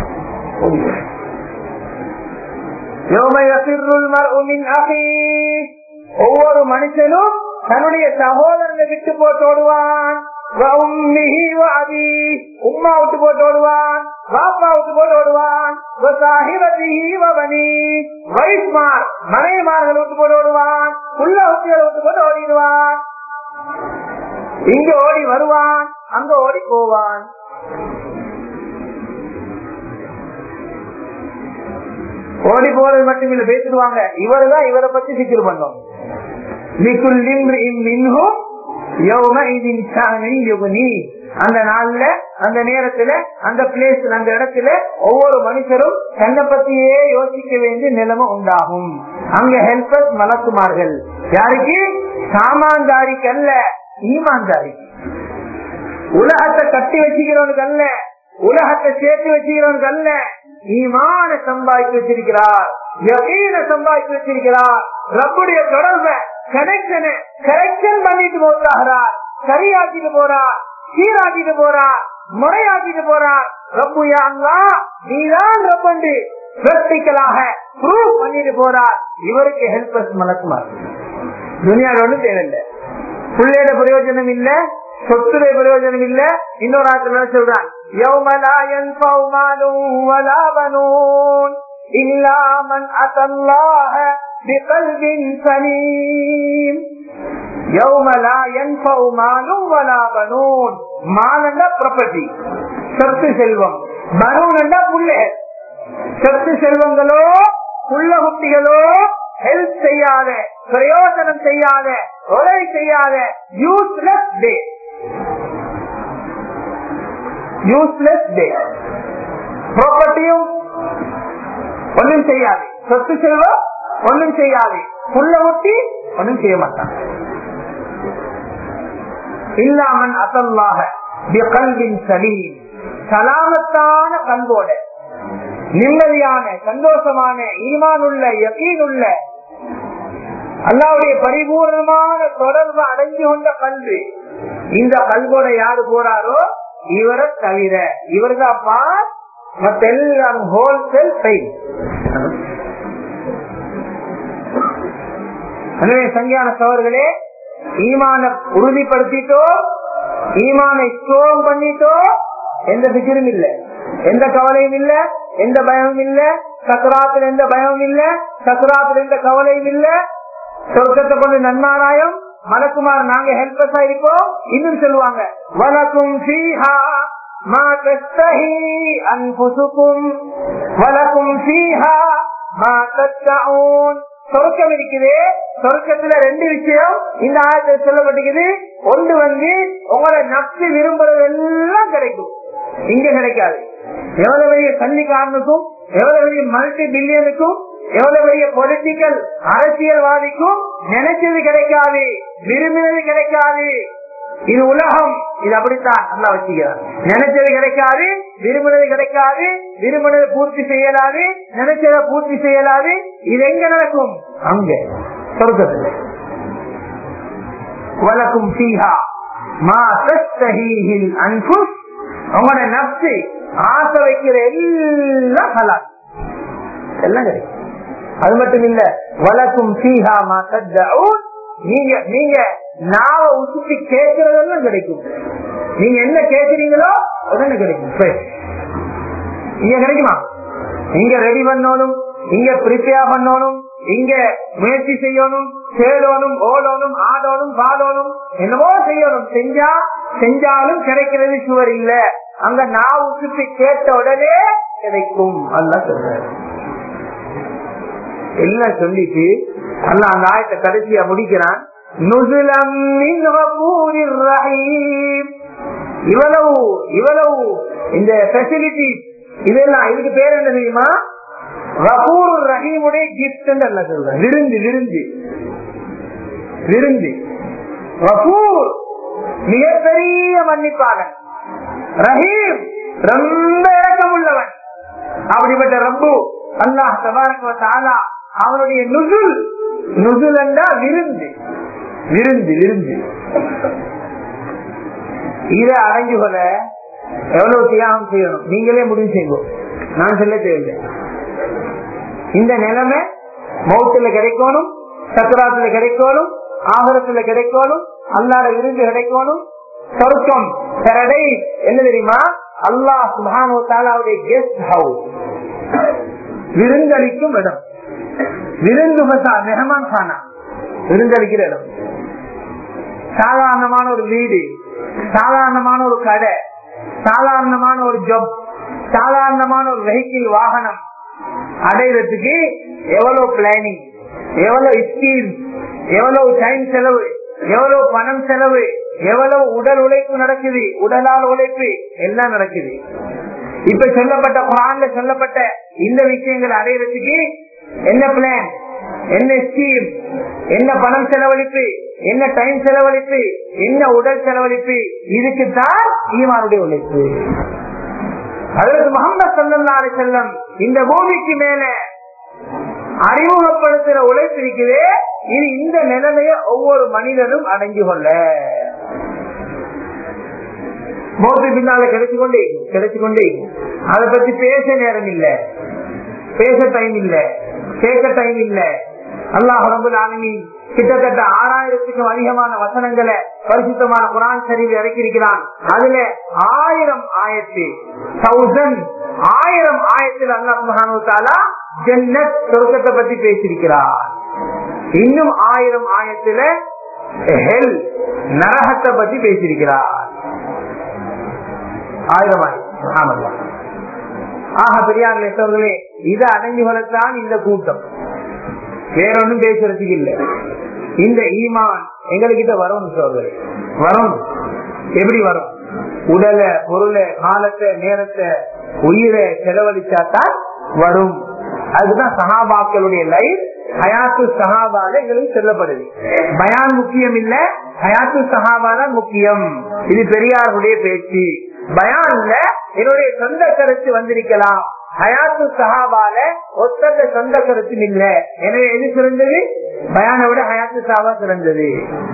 ஒவ்வொரு மனுஷனும் தன்னுடைய சகோதரனை விட்டு போட்டு ஓடுவான் உம்மா விட்டு போட்டு ஓடுவான் பாப்பா விட்டு போட்டு ஓடுவான் வைஸ்மார் மனைவிமார்கள் விட்டு போட்டு ஓடுவான் உள்ள உத்திகளை விட்டு போட்டு ஓடிடுவான் இங்க ஓடி வருவான் அங்க ஓடி போவான் ஓடி போறது மட்டும் இல்ல பேசிடுவாங்க இவரு தான் இவரை பத்தி சிக்கல் பண்ணுவாங்க அந்த நாள்ல அந்த நேரத்துல அந்த பிளேஸ் அந்த இடத்துல ஒவ்வொரு மனுஷரும் தன்னை பத்தியே யோசிக்க வேண்டிய நிலைமை உண்டாகும் அங்க ஹெல்பர்ஸ் மலக்குமார்கள் யாருக்கு சாமான்தாரிக்கு அல்ல ஈமான்தாரிக்கு உலகத்தை கட்டி வச்சுக்கிறவனுக்கு அல்ல உலகத்தை சேர்த்து வச்சுக்கிறவனுக்கு அல்ல ஈமான சம்பாதித்து வச்சிருக்கிறார் யகீன சம்பாதித்து வச்சிருக்கிறார் ரப்புடைய தொடர்பை கனெக்ஷனை கரெக்ஷன் பண்ணிட்டு போகிறார் சரியாக்கிட்டு போறார் சீராக்கிட்டு போறார் முறையாக்கிட்டு போறார் ரப்பு யாங்களா நீதான் ரப்பண்டு பிராக்டிக்கலாக ப்ரூவ் பண்ணிட்டு போறார் இவருக்கு ஹெல்பர்ஸ் மலக்குமார் துனியாவில் ஒன்றும் தேவையில்லை பிள்ளையோட பிரயோஜனம் இல்ல சொத்துடைய பிரயோஜனம் இல்ல இன்னொரு ஆட்கள் சொல்றான் யௌமலாயன் பௌமானூன் இல்லாமன் அசல்லாக بقلب سليم يوم لا ينفع مال ولا بنون மாலண்டா ப்ராப்பர்ட்டி சொத்து செல்வம் பனூன்டா புள்ளைகள் சொத்து செல்வங்களோ புள்ள குட்டிகளோ ஹெல்ப் செய்யாத பிரயோஜனம் செய்யாத உதவி செய்யாத யூஸ்லெஸ் டே யூஸ்லெஸ் டே ப்ராப்பர்ட்டியும் ஒன்றும் செய்யாது சொத்து செல்வம் ஒன்றும் செய்யாது புள்ள ஒட்டி ஒன்றும் செய்ய மாட்டான் இல்லாமன் அசல்லாக கல்வின் சலீம் சலாமத்தான கண்போட நிம்மதியான சந்தோஷமான ஈமான் உள்ள யக்கீன் உள்ள அல்லாவுடைய பரிபூர்ணமான தொடர்பு அடைஞ்சு கொண்ட கல்வி இந்த கல்வோட யாரு போறாரோ இவரை தவிர இவர்தான் பார் மத்த எல்லாரும் ஹோல்சேல் பெயின் எனவே சங்கியான சவர்களே ஈமான உறுதிப்படுத்திட்டோ ஈமானை ஸ்ட்ரோங் பண்ணிட்டோ எந்த பிக்கிரும் இல்ல எந்த கவலையும் இல்ல எந்த பயமும் இல்ல சக்கராத்தில் எந்த பயமும் இல்ல சக்கராத்தில் எந்த கவலையும் இல்ல சொர்க்கத்தை கொண்டு நன்மாராயம் மலக்குமார் நாங்க ஹெல்பஸா இருக்கோம் இன்னும் சொல்லுவாங்க வலக்கும் சீஹா மா தஸ்தஹி அன்புசுக்கும் வலக்கும் சீஹா மா தத்தஊன் சொர்க்கம் இருக்குது சொர்க்கத்துல ரெண்டு விஷயம் இந்த ஆயத்தில் சொல்லப்பட்டிருக்குது ஒன்று வந்து உங்களோட நப்சு விரும்புறது எல்லாம் கிடைக்கும் இங்க கிடைக்காது எவ்வளவு பெரிய கல்விக்காரனுக்கும் எவ்வளவு பெரிய மல்டி பில்லியனுக்கும் எவ்வளவு பெரிய பொலிட்டிக்கல் அரசியல்வாதிக்கும் நினைச்சது கிடைக்காது விரும்பினது கிடைக்காது இது உலகம் இது அப்படித்தான் நல்லா வச்சுக்கிறார் நினைச்சது கிடைக்காது விரும்பினது கிடைக்காது விரும்பினது பூர்த்தி செய்யலாது நினைச்சதை பூர்த்தி செய்யலாது இது எங்க நடக்கும் அங்க சொர்க்கத்துல வலக்கும் சீஹா மா தஸ்தஹீஹில் அன்புஸ் உங்களோட நப்சு ஆசை வைக்கிற எல்லாம் ஹலால் எல்லாம் கிடைக்கும் அது மட்டும் இல்ல வலக்கும் சீஹா மா தத்தூன் நீங்க நீங்க நாவ உசுத்தி கேட்கறதெல்லாம் கிடைக்கும் நீங்க என்ன கேட்கறீங்களோ உடனே கிடைக்கும் fresh. இங்க கிடைக்குமா இங்க ரெடி பண்ணணும் இங்க ப்ரிப்பேர் பண்ணணும் இங்க முயற்சி செய்யணும் சேடணும் ஓடணும் ஆடணும் பாடணும் என்னமோ செய்யணும் செஞ்சா செஞ்சாலும் கிடைக்கிறது சுவர் இல்ல அங்க நான் உசுத்தி கேட்ட உடனே கிடைக்கும் அல்ல சொல்ற எல்லாம் சொல்லிட்டு அல்ல அந்த ஆயத்தை கடைசியா முடிக்கிறான் நுசுலம் மின் கஃபூரிர் ரஹீம். இவ்வளவு இவ்வளவு இந்த பெசிலிட்டி இதெல்லாம் இதுக்கு பேர் என்ன தெரியுமா ரபூர் ரஹீமுடைய கிஃப்ட் அல்ல சொல்ற விருந்து விருந்து விருந்து ரபூர் மிகப்பெரிய மன்னிப்பாளன் ரஹீம் ரொம்ப இறக்கம் உள்ளவன் அப்படிப்பட்ட ரப்பு அல்லாஹ் தபாரக தாலா அவனுடைய நுசுல் நுசுல் என்றா விருந்து விருந்து விருந்து இதை அடைஞ்சு கொள்ள எவ்வளவு தியாகம் செய்யணும் நீங்களே முடிவு செய்வோம் நான் சொல்ல தேவையில்லை இந்த நிலைமை மௌத்துல கிடைக்கணும் சக்கராத்துல கிடைக்கணும் ஆகரத்துல கிடைக்கணும் அல்லாட விருந்து கிடைக்கணும் சொர்க்கம் பெரடை என்ன தெரியுமா அல்லாஹ் சுபானு தாலாவுடைய கெஸ்ட் ஹவுஸ் விருந்தளிக்கும் இடம் விருந்து பசா மெஹமான் கானா விருந்தளிக்கிற இடம் சாதாரணமான ஒரு வீடு சாதாரணமான ஒரு கடை சாதாரணமான ஒரு ஜப் சாதாரணமான ஒரு வெஹிக்கிள் வாகனம் அடையிறதுக்கு எவ்வளவு பிளானிங் எவ்வளவு ஸ்கீம் எவ்வளவு டைம் செலவு எவ்வளவு பணம் செலவு எவ்வளவு உடல் உழைப்பு நடக்குது உடலால் உழைப்பு எல்லாம் நடக்குது இப்ப சொல்லப்பட்ட குரான்ல சொல்லப்பட்ட இந்த விஷயங்கள் அடையிறதுக்கு என்ன பிளான் என்ன ஸ்கீம் என்ன பணம் செலவழிப்பு என்ன டைம் செலவழிப்பு என்ன உடல் செலவழிப்பு இதுக்குத்தான் ஈமானுடைய உழைப்பு அதற்கு முகமது சல்லா அலி செல்லம் இந்த பூமிக்கு மேல அறிமுகப்படுத்துற உழைப்பு இருக்குது இது இந்த நிலைமைய ஒவ்வொரு மனிதனும் அடைஞ்சு கொள்ள மோசடி பின்னால கிடைச்சு கொண்டே இருக்கும், கிடைச்சு கொண்டே இருக்கும். அதை பத்தி பேச நேரம் இல்ல பேச டைம் இல்ல கேட்க டைம் இல்ல அல்லாஹ் ரபுல் ஆலமீன் கிட்டத்தட்ட ஆறாயிரத்துக்கும் அதிகமான வசனங்களை பரிசுத்தமான குரான் சரிவில் இறக்கியிருக்கிறான் அதுல ஆயிரம் ஆயத்து தௌசண்ட் ஆயிரம் ஆயத்தில் அல்லாஹ் மகானுத்தாலா ஜன்னத் சொர்க்கத்தை பத்தி பேசியிருக்கிறார் இன்னும் ஆயிரம் ஆயத்துல ஹெல் நரகத்தை பத்தி பேசியிருக்கிறார் ஆயிரம் ஆயிரம் ஆமல்லா ஆக பெரியார் நேசர்களே இதை அடைஞ்சு வரத்தான் இந்த கூட்டம் வேற ஒன்றும் பேசுறதுக்கு இல்ல இந்த ஈமான் எங்ககிட்ட வரும் சோதரை வரும் எப்படி வரும் உடலை பொருளை காலத்தை நேரத்தை உயிரை செலவழிச்சாதான் வரும் அதுதான் சஹாபாக்களுடைய லைஃப் ஹயாத்து சஹாபால எங்களுக்கு சொல்லப்படுது பயான் முக்கியம் இல்ல ஹயாத்து சஹாபா தான் முக்கியம் இது பெரியாருடைய பேச்சு பயான்ல என்னுடைய சொந்த கருத்து வந்திருக்கலாம் ஹயாத்து சஹாபால ஒத்தந்த சொந்த கருத்து இல்ல எனவே எது சிறந்தது பயான விட ஹயாத்து சஹாபா சிறந்தது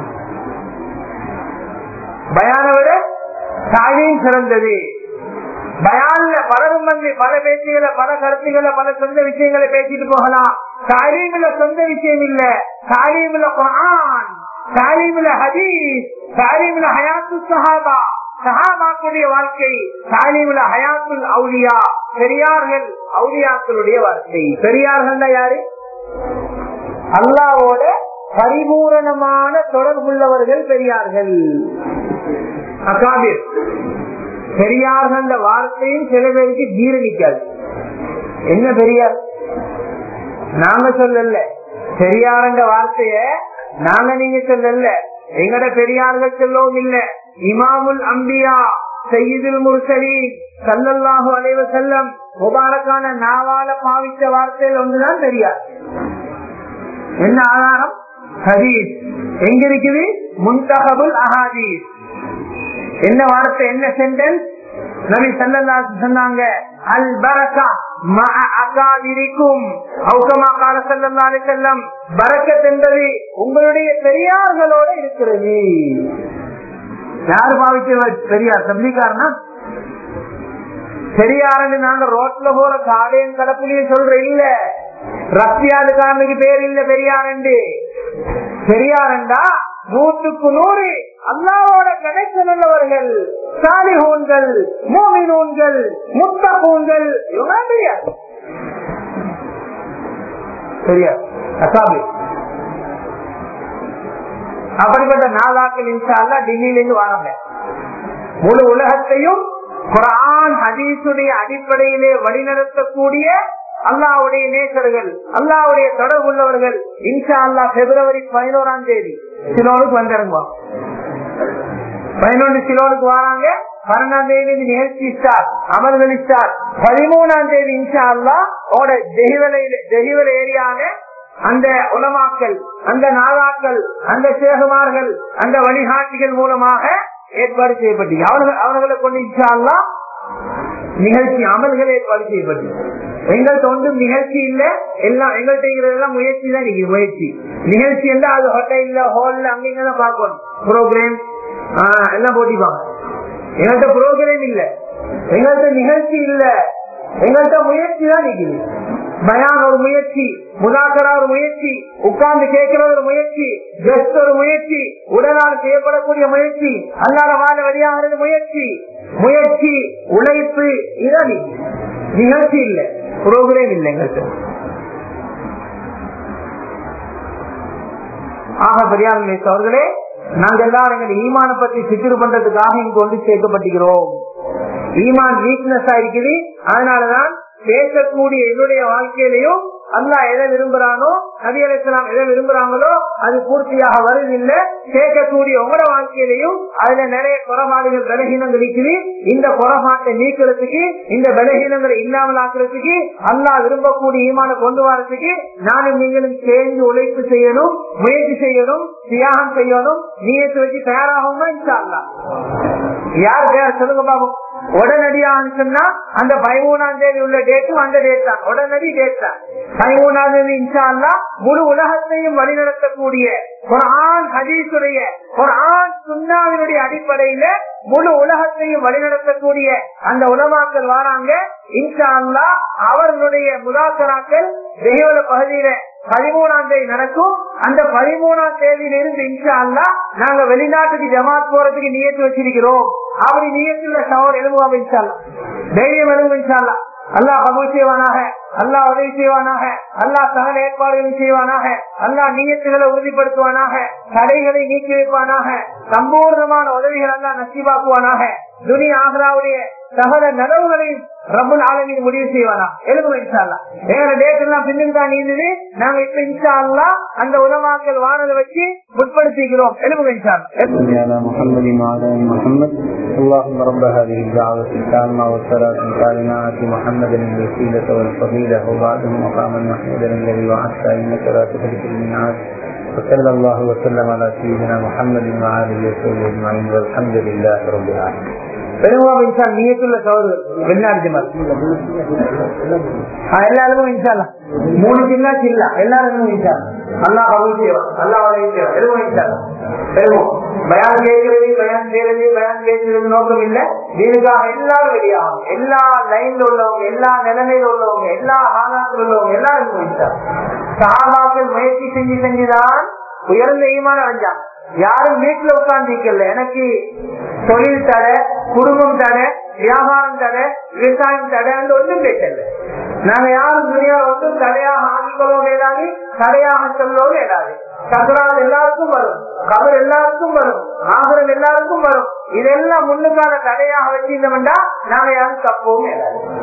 பயான விட சாதியும் சிறந்தது பயான்ல பலரும் வந்து பல பேச்சுகளை பல கருத்துக்களை பல சொந்த விஷயங்களை பேசிட்டு போகலாம் தாலீம்ல சொந்த விஷயம் இல்ல தாலீம்ல குரான் தாலீம்ல ஹதீஸ் தாலீம்ல ஹயாத்து சஹாபா சஹாபாக்களுடைய வாழ்க்கை தாலீம்ல ஹயாத்துல் அவுலியா பெரியார்கள் அவுலியாக்களுடைய வாழ்க்கை பெரியார்கள் யாரு அல்லாவோட பரிபூரணமான தொடர்புள்ளவர்கள் பெரியார்கள் அகாபிர் பெரியார்கள் வார்த்தையும் சில பேருக்கு ஜீரணிக்காது என்ன பெரியார் நாங்க சொல்லல பெரியாருங்க வார்த்தைய நாங்க நீங்க சொல்லல எங்கட பெரியார்கள் சொல்லவும் இல்ல இமாமுல் அம்பியா சையீதுல் முர்சலி சல்லல்லாஹு அலைவ செல்லம் முபாரக்கான நாவால பாவித்த வார்த்தையில் ஒன்றுதான் தெரியாது என்ன ஆதாரம் ஹதீஸ் எங்க இருக்குது முன்தகபுல் அஹாதீஸ் என்ன வார்த்தை என்ன சென்டென்ஸ் நபி சல்லல்லாஹு சொன்னாங்க அல் பரக்கா மஅ அகாதிரிக்கும் அவுகமா கால ஸல்லல்லாஹு அலைஹி வஸல்லம் பரக்கத் என்பது உங்களுடைய பெரியார்களோட இருக்கிறது யாரு பாவிச்சவர் பெரியார் தப்லீகாரனா பெரியாருன்னு நாங்க ரோட்ல போற காடையும் கடப்புலையும் சொல்ற இல்ல ரஷ்யாதுக்காரனுக்கு பேர் இல்ல பெரியாரண்டு பெரியாரண்டா நூற்றுக்கு நூறு அல்லாவோட கனெக்ஷன் உள்ளவர்கள் சாலிஹூன்கள் மோமினூன்கள் முத்தகூன்கள் இவங்க பெரியார் பெரியார் அசாபி அப்படிப்பட்ட நாதாக்கள் இன்ஷால்லா டெல்லியிலிருந்து வராங்க முழு உலகத்தையும் குரான் ஹதீசுடைய அடிப்படையிலே வழிநடத்தக்கூடிய அல்லாவுடைய நேசர்கள் அல்லாவுடைய தொடர்பு உள்ளவர்கள் இன்ஷா அல்லா பிப்ரவரி பதினோராம் தேதி சிலோனுக்கு வந்திறங்குவோம் பதினொன்று சிலோனுக்கு வராங்க பன்னெண்டாம் தேதி நிகழ்ச்சி ஸ்டார் அமல்கள் ஸ்டார் பதிமூணாம் தேதி இன்ஷா அல்லா ஓட தெஹிவல் ஏரியால அந்த உலமாக்கள் அந்த நாதாக்கள் அந்த சேகுமார்கள் அந்த வழிகாட்டிகள் மூலமாக ஏற்பாடு செய்யப்பட்டு அவர்கள் அவர்களை கொண்டு இன்ஷா அல்லா நிகழ்ச்சி அமல்கள் ஏற்பாடு செய்யப்பட்டு எங்கள்கிட்ட ஒன்றும் நிகழ்ச்சி இல்ல எல்லாம் எங்கள்கிட்ட எல்லாம் முயற்சி தான் நீங்க முயற்சி நிகழ்ச்சி எல்லாம் அது ஹோட்டல்ல ஹால்ல அங்க தான் பார்க்கணும் ப்ரோக்ராம் எல்லாம் போட்டிப்பாங்க எங்கள்கிட்ட ப்ரோக்ராம் இல்ல எங்கள்கிட்ட நிகழ்ச்சி இல்ல எங்கள்கிட்ட முயற்சி தான் நிக்குது பயான் ஒரு முயற்சி முதாக்கரா ஒரு முயற்சி உட்கார்ந்து கேட்கிற ஒரு முயற்சி கெஸ்ட் ஒரு முயற்சி உடலால் செய்யப்படக்கூடிய முயற்சி அல்லாத வாழ வழியாகிறது முயற்சி முயற்சி உழைப்பு இதான் நிகழ்ச்சி இல்ல புரோகிராம் இல்லை எங்கள்கிட்ட ஆக பெரியார் அவர்களே நாங்க எல்லாரும் எங்க ஈமான பத்தி சித்திர பண்றதுக்காக இங்க கொண்டு சேர்க்கப்பட்டிருக்கிறோம் ஈமான் வீக்னஸ் இருக்குது அதனாலதான் பேசக்கூடிய என்னுடைய வாழ்க்கையிலையும் அல்லா எதை விரும்புறானோ நபி அலிஸ்லாம் எதை விரும்புறாங்களோ அது பூர்த்தியாக வருவதில்லை கேட்கக்கூடிய உங்களோட வாழ்க்கையிலையும் அதுல நிறைய குறைபாடுகள் பலகீனங்கள் இருக்குது இந்த குறைபாட்டை நீக்கிறதுக்கு இந்த பலகீனங்களை இல்லாமல் ஆக்குறதுக்கு அல்லா விரும்பக்கூடிய ஈமான கொண்டு வரதுக்கு நானும் நீங்களும் சேர்ந்து உழைப்பு செய்யணும் முயற்சி செய்யணும் தியாகம் செய்யணும் நீயத்தை வச்சு தயாராகுமா இன்ஷா யார் பேர் சொல்லுங்க பாபு உடனடியாக சொன்னா அந்த பதிமூணாம் தேதி உள்ள டேட்டும் அந்த டேட் தான் உடனடி டேட் தான் பதிமூணாம் தேதி இன்ஷா அல்லா முழு உலகத்தையும் வழிநடத்தக்கூடிய குரான் ஹதீசுடைய குரான் சுண்ணாவினுடைய அடிப்படையில முழு உலகத்தையும் வழிநடத்தக்கூடிய அந்த உலமாக்கள் வராங்க இன்ஷா அல்லா அவர்களுடைய முதாக்கராக்கள் வெகுவல பகுதியில பதிமூணாம் தேதி நடக்கும் அந்த பதிமூணாம் தேதியில இருந்து இன்ஷா அல்லா நாங்க வெளிநாட்டுக்கு ஜமாத் போறதுக்கு நியத்து வச்சிருக்கிறோம் அப்படி நியத்துல சவர் எழுதுவாங்க இன்ஷா அல்லா தைரியம் எழுதும் இன்ஷா அல்லா அல்லாஹ் கபூல் செய்வானாக அல்லாஹ் உதவி செய்வானாக அல்லாஹ் சகல ஏற்பாடுகள் செய்வானாக அல்லாஹ் நீயத்துகளை உறுதிப்படுத்துவானாக தடைகளை நீக்கி வைப்பானாக சம்பூர்ணமான உதவிகள் எல்லாம் நசிவாக்குவானாக துனி ஆக்ராவுடைய சகல நலவுகளையும் ரபுல் ஆலமின் முடிவு செய்வானா எழுதும் இன்ஷால்லா வேற டேட் எல்லாம் பின்னுக்கு தான் நீந்தது நாங்க இப்ப இன்ஷா அல்லா அந்த உலமாக்கள் வானதை வச்சு முற்படுத்திக்கிறோம் எழுதும் இன்ஷால்லா على محمد وعلى ال محمد اللهم رب هذه الدعوة التامة والصلاة القائمة آت محمدا الوسيلة والفضيلة وبعده مقاما محمودا الذي وعدت إنك لا تخلف الميعاد وصلى الله وسلم على سيدنا محمد وعلى اله وصحبه اجمعين والحمد لله رب العالمين பெருமாள் இன்சால் நீயத்துள்ள சோதர் வெளிநாடு ஜமாத் எல்லாருக்கும் இன்சாலா மூணு சில்லா சில்லா எல்லாருக்கும் இன்சால் அல்லா கபூல் செய்வான் அல்லா உதவி செய்வான் எதுவும் இன்சாலா பெருமோம் பயான் கேட்கிறது பயான் செய்யறது பயான் பேசுறது நோக்கம் இல்ல இதுக்காக எல்லாரும் வெளியாகும் எல்லா லைன்ல உள்ளவங்க எல்லா நிலைமையில உள்ளவங்க எல்லா ஆதாரத்தில் உள்ளவங்க எல்லாருக்கும் இன்சால் சகாபாக்கள் முயற்சி செஞ்சு செஞ்சுதான் உயர்ந்த ஈமான அடைஞ்சாங்க யாரும் வீட்டுல உட்கார்ந்து எனக்கு தொழில் தடை குடும்பம் தடை வியாபாரம் தடை விவசாயம் தடை ஒன்றும் பேசல நாங்க யாரும் துணியா ஒன்றும் தடையாக ஆகிக்கொள்ளவும் இயலாது தடையாக சொல்லவும் இயலாது சக்கரால் எல்லாருக்கும் வரும் கபர் எல்லாருக்கும் வரும் ஆகரம் எல்லாருக்கும் வரும் இதெல்லாம் முன்னுக்கான தடையாக வச்சிருந்தோம்டா நாங்க யாரும் தப்பவும் இயலாது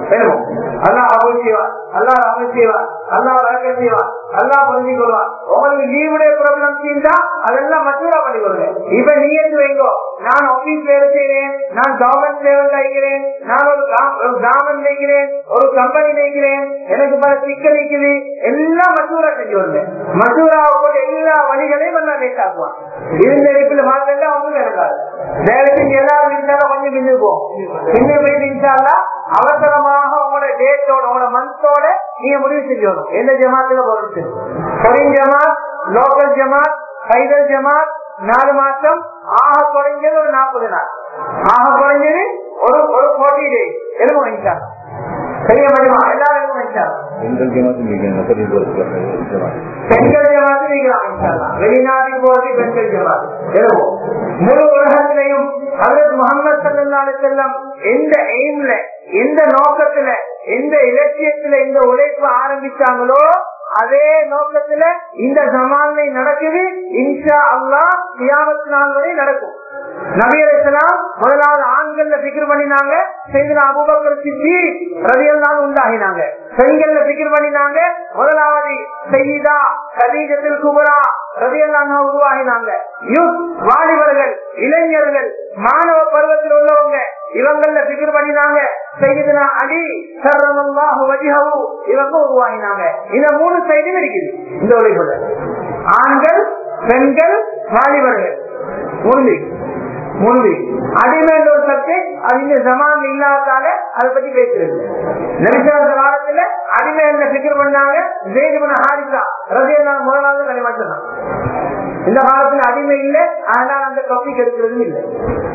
வேணும் அல்லாஹ் அமல் செய்வார் அல்லாஹ் அமல் செய்வார் அல்லாஹ் வழக்க செய்வார் அல்லாஹ் பண்ணி கொள்வார் உங்களுக்கு லீவுடைய ப்ராப்ளம் இருந்தா அதெல்லாம் மசூரா பண்ணி கொள்ளுங்க இப்ப நீ எடுத்து வைங்கோ நான் ஆபீஸ் வேலை செய்கிறேன் நான் கவர்மெண்ட் லெவல் வைக்கிறேன் நான் ஒரு கிராமம் வைக்கிறேன் ஒரு கம்பெனி வைக்கிறேன் எனக்கு பல சிக்கல் இருக்குது எல்லாம் மசூரா செஞ்சு வருவேன் மசூராவோட எல்லா வழிகளையும் எல்லாம் லேட் ஆக்குவான் இருந்த இடத்துல மாத்திரம் அவங்களும் நடக்காது வேலைக்கு எல்லாரும் இருந்தாலும் கொஞ்சம் பின்னு போகும் பின்னு போய் இருந்தாலும் அவசரமாக உங்களோட டேட்டோட உங்களோட மந்தோட நீங்க முடிவு செஞ்சணும் எந்த ஜமாத்துல பொறுத்து கொரின் ஜமாத் லோக்கல் ஜமாத் பைதல் ஜமாத் நாலு மாசம் ஆக குறைஞ்சது ஒரு நாற்பது நாள் ஆக குறைஞ்சது ஒரு ஒரு போட்டி டே எலும்பு வாங்கிட்டாங்க பெரிய மதிமா எல்லாரும் எலும்பு வாங்கிட்டாங்க பெண்கள் ஜமாத்தும் வைக்கணும் அப்படி போறது பெண்கள் ஜமாத்து நீங்க வாங்கிட்டாங்க வெளிநாட்டுக்கு போறது பெண்கள் ஜமாத்து எழுவோம் முழு உலகத்திலையும் ஹசரத் முகமது சல்லாஹ் செல்லம் எந்த எய்ம்ல எந்த நோக்கத்துல எந்த இலட்சியத்துல இந்த உழைப்பு ஆரம்பிச்சாங்களோ அதே நோக்கத்துல இந்த சமாளனை நடக்குது இன்ஷா அல்லா கியாமத் நாள் வரை நடக்கும் நபி அலிஸ்லாம் முதலாவது ஆண்கள்ல பிக்ர் பண்ணினாங்க செய்தின அபுபக்கர் சித்தி ரவியெல்லாம் உண்டாகினாங்க பெண்கள்ல பிக்ர் பண்ணினாங்க முதலாவது செய்தா கதீஜத்தில் குபரா ரவியெல்லாம் உருவாகினாங்க யூத் வாலிபர்கள் இளைஞர்கள் மாணவ பருவத்தில் உள்ளவங்க இவங்கள பிகர் பண்ணினாங்க செய்யுதுனா அடி சர்வமல்லாஹு வஜிஹு இவங்க உருவாகினாங்க இந்த மூணு சைடும் இருக்குது இந்த உழைப்புல ஆண்கள் பெண்கள் வாலிபர்கள் மூணு மூணு அடிமை ஒரு சப்ஜெக்ட் அது இந்த ஜமான் இல்லாதால அதை பத்தி பேசுறது நெரிசல காலத்துல அடிமை என்ன பிகர் பண்ணாங்க ஜெயிதுமன ஹாரிசா ரஜினா முதலாவது களிமட்டம் இந்த காலத்துல அடிமை இல்லை அதனால அந்த டாபிக் எடுக்கிறதும் இல்லை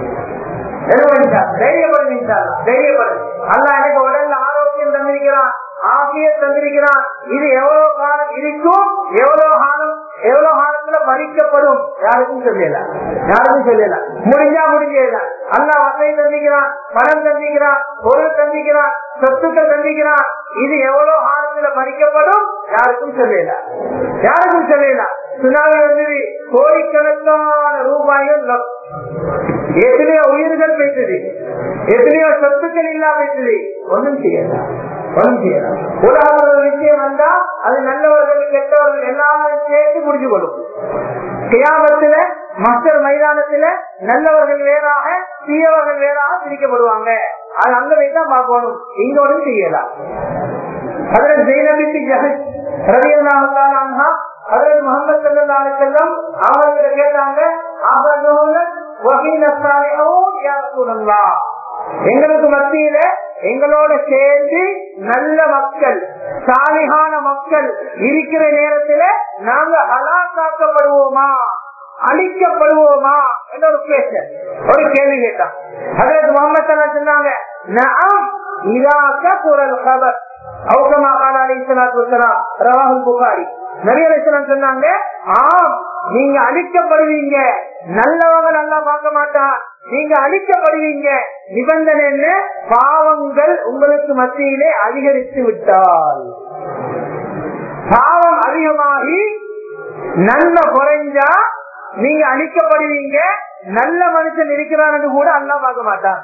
உடல்ல ஆரோக்கியம் தந்திருக்கிறான் ஆகிய தந்திருக்கிறான் இது எவ்வளவு காலம் இருக்கும் எவ்வளவு காலம் எவ்வளவு காலத்துல பறிக்கப்படும் யாருக்கும் சொல்லல யாருக்கும் சொல்லல முடிஞ்சா முடிஞ்சதுதான் அல்லா வசதி தந்திக்கிறான் பணம் தந்திக்கிறான் பொருள் தந்திக்கிறான் சொத்துக்கள் தந்திக்கிறான் இது எவ்வளவு காலத்துல பறிக்கப்படும் யாருக்கும் சொல்லல யாருக்கும் சொல்லல சுனாமி வந்தது கோடிக்கணக்கான ரூபாய்கள் எத்தனையோ உயிர்கள் பேசுது எத்தனையோ சொத்துக்கள் இல்லா பேசுது ஒன்றும் செய்யலாம் ஒன்றும் செய்யலாம் உலகம் ஒரு விஷயம் வந்தா அது நல்லவர்கள் கெட்டவர்கள் எல்லாரும் சேர்த்து முடிஞ்சு கொள்ளும் கியாமத்துல மக்கள் மைதானத்துல நல்லவர்கள் வேறாக தீயவர்கள் வேறாக பிரிக்கப்படுவாங்க அது அங்க வைத்தான் பார்க்கணும் இங்க ஒன்றும் செய்யலாம் அதுல ஜெயினபிக்கு ஜஹத் ரவி அல்லாஹா அதில் முகமது சல்லா செல்லம் அவங்க கேட்டாங்க எங்களுக்கு மத்தியில எங்களோட சேர்ந்து நல்ல மக்கள் சாலிகான மக்கள் இருக்கிற நேரத்துல நாங்க ஹலாக்காக்கப்படுவோமா அழிக்கப்படுவோமா என்ற ஒரு கேள்வி ஒரு கேள்வி கேட்டான் அதற்கு முகமது சொன்னாங்க நாம் இதாக்க குரல் கபர் அவுகமா காலா அலி சலாத்து ரவாஹுல் புகாரி நிறைய சொன்னாங்க ஆம் நீங்க அழிக்கப்படுவீங்க நல்லவங்க நல்லா பார்க்க மாட்டான் நீங்க அழிக்கப்படுவீங்க நிபந்தனை என்ன பாவங்கள் உங்களுக்கு மத்தியிலே அதிகரித்து விட்டால் பாவம் அதிகமாகி நன்மை குறைஞ்சா நீங்க அழிக்கப்படுவீங்க நல்ல மனுஷன் இருக்கிறான்னு கூட அல்லா பார்க்க மாட்டான்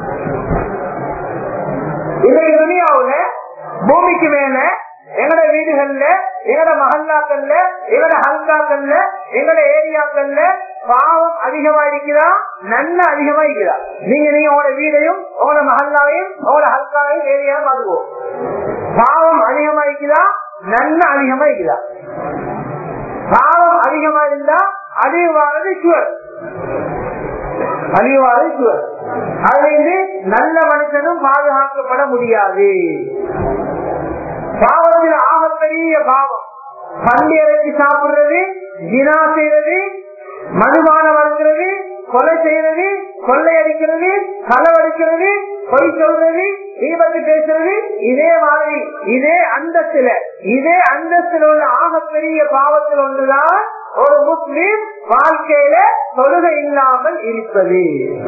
இன்றைய துணியாவுல பூமிக்கு மேல எங்கட வீடுகள்ல எங்கட மகல்லாக்கள்ல எங்கட ஹல்காக்கள்ல எங்கட ஏரியாக்கள்ல பாவம் அதிகமா இருக்குதா நன்மை அதிகமா இருக்குதா நீங்க நீங்க உங்களோட வீடையும் உங்களோட மகல்லாவையும் உங்களோட ஹல்காவையும் ஏரியாவும் பார்த்துக்குவோம் பாவம் அதிகமா இருக்குதா நன்மை அதிகமா இருக்குதா பாவம் அதிகமா இருந்தா அழிவானது சுவர் அழிவானது சுவர் அதுல இருந்து நல்ல மனுஷனும் பாதுகாக்கப்பட முடியாது பாவத்தில் ஆகப்பெரிய பாவம் பள்ளி இறக்கி சாப்பிடுறது தினா செய்யறது மதுபானம் வளர்க்கிறது கொலை செய்யறது கொள்ளை அடிக்கிறது களவடிக்கிறது பொய் சொல்றது ஈபத்து பேசுறது இதே மாதிரி இதே அந்தஸ்துல இதே அந்தஸ்துல உள்ள ஆகப்பெரிய பாவத்தில் ஒன்றுதான் ஒரு முஸ்லீம் வாழ்க்கையில தொழுகை இல்லாமல் இருப்பது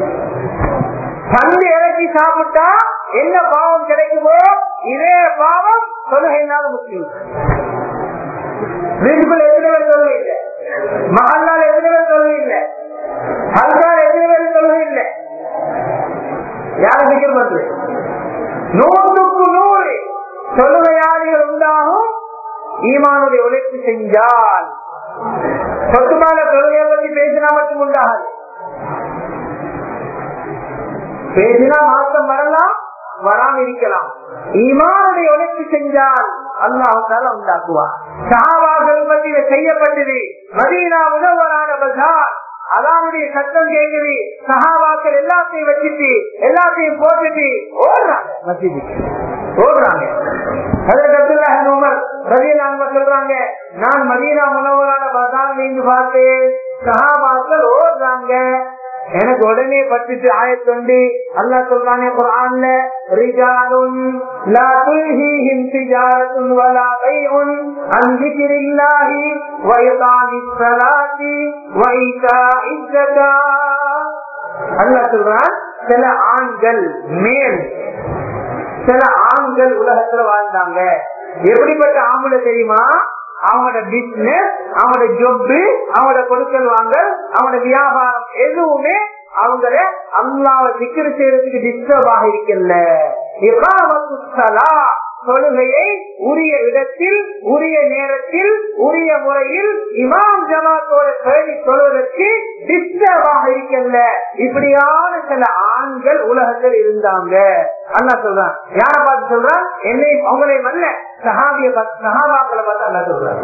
பந்து இறக்கி சாப்பிட்டா என்ன பாவம் கிடைக்குமோ இதே பாவம் தொழுகை இல்லாத முஸ்லீம் வீட்டுக்குள்ள எத்தனை பேர் தொழுகை இல்லை மகளால் எத்தனை பேர் தொழுகை இல்லை ஹல்கால் எத்தனை பேர் தொழுகை இல்லை யாரும் சிக்கல் பண்றது நூற்றுக்கு ஈமானுடைய உழைப்பு செஞ்சால் சொத்துமால தொழுகையை பத்தி பேசினா மட்டும் உண்டாகாது பேசினா மாற்றம் வரலாம் வராம இருக்கலாம் ஈமானுடைய உழைப்பு செஞ்சால் அல்லாஹால உண்டாக்குவார் சஹாபாக்கள் பத்தி இது செய்யப்பட்டது மதீனா உணவரான பஜார் அதாவுடைய சத்தம் கேட்குது சஹாபாக்கள் எல்லாத்தையும் வச்சுட்டு எல்லாத்தையும் போட்டுட்டு ஓடுறாங்க மசிதிக்கு ஓடுறாங்க சொல்றாங்க நான் மதீனா முனவரான பஜார் நீங்க பார்த்தேன் சஹாபாக்கள் ஓடுறாங்க எனக்கு உடனே பட்டுட்டு ஆயத்தொண்டு அல்லா சொல்றானே குரான்ல ரிஜாலுன் லா துல்ஹீஹிம் திஜாரத்துன் வலா பைஉன் அன் ذிக்ரில்லாஹி வ இகாமிஸ் ஸலாத்தி வ ஈதாஇஸ் ஸகாத் அல்லாஹ் சொல்றான் சில ஆண்கள் மேல் சில ஆண்கள் உலகத்துல வாழ்ந்தாங்க எப்படிப்பட்ட ஆம்பளை தெரியுமா அவங்களோட பிசினஸ் அவங்களோட ஜொப்பு அவங்களோட கொடுக்கல் வாங்கல் அவங்களோட வியாபாரம் எதுவுமே அவங்கள அல்லாவை சிக்கரு செய்யறதுக்கு டிஸ்டர்ப் ஆக இருக்கல தொழுகையை உரிய இடத்தில் உரிய நேரத்தில் உரிய முறையில் இமாம் ஜமாத்தோட பேணி தொழுவதற்கு டிஸ்டர்ப் ஆக இருக்கல இப்படியான சில ஆண்கள் உலகத்தில் இருந்தாங்க அல்லா சொல்றான் யார பார்த்து சொல்றான் என்னை அவங்களை அல்ல சஹாபிய சஹாபாக்களை பார்த்து அல்ல சொல்றான்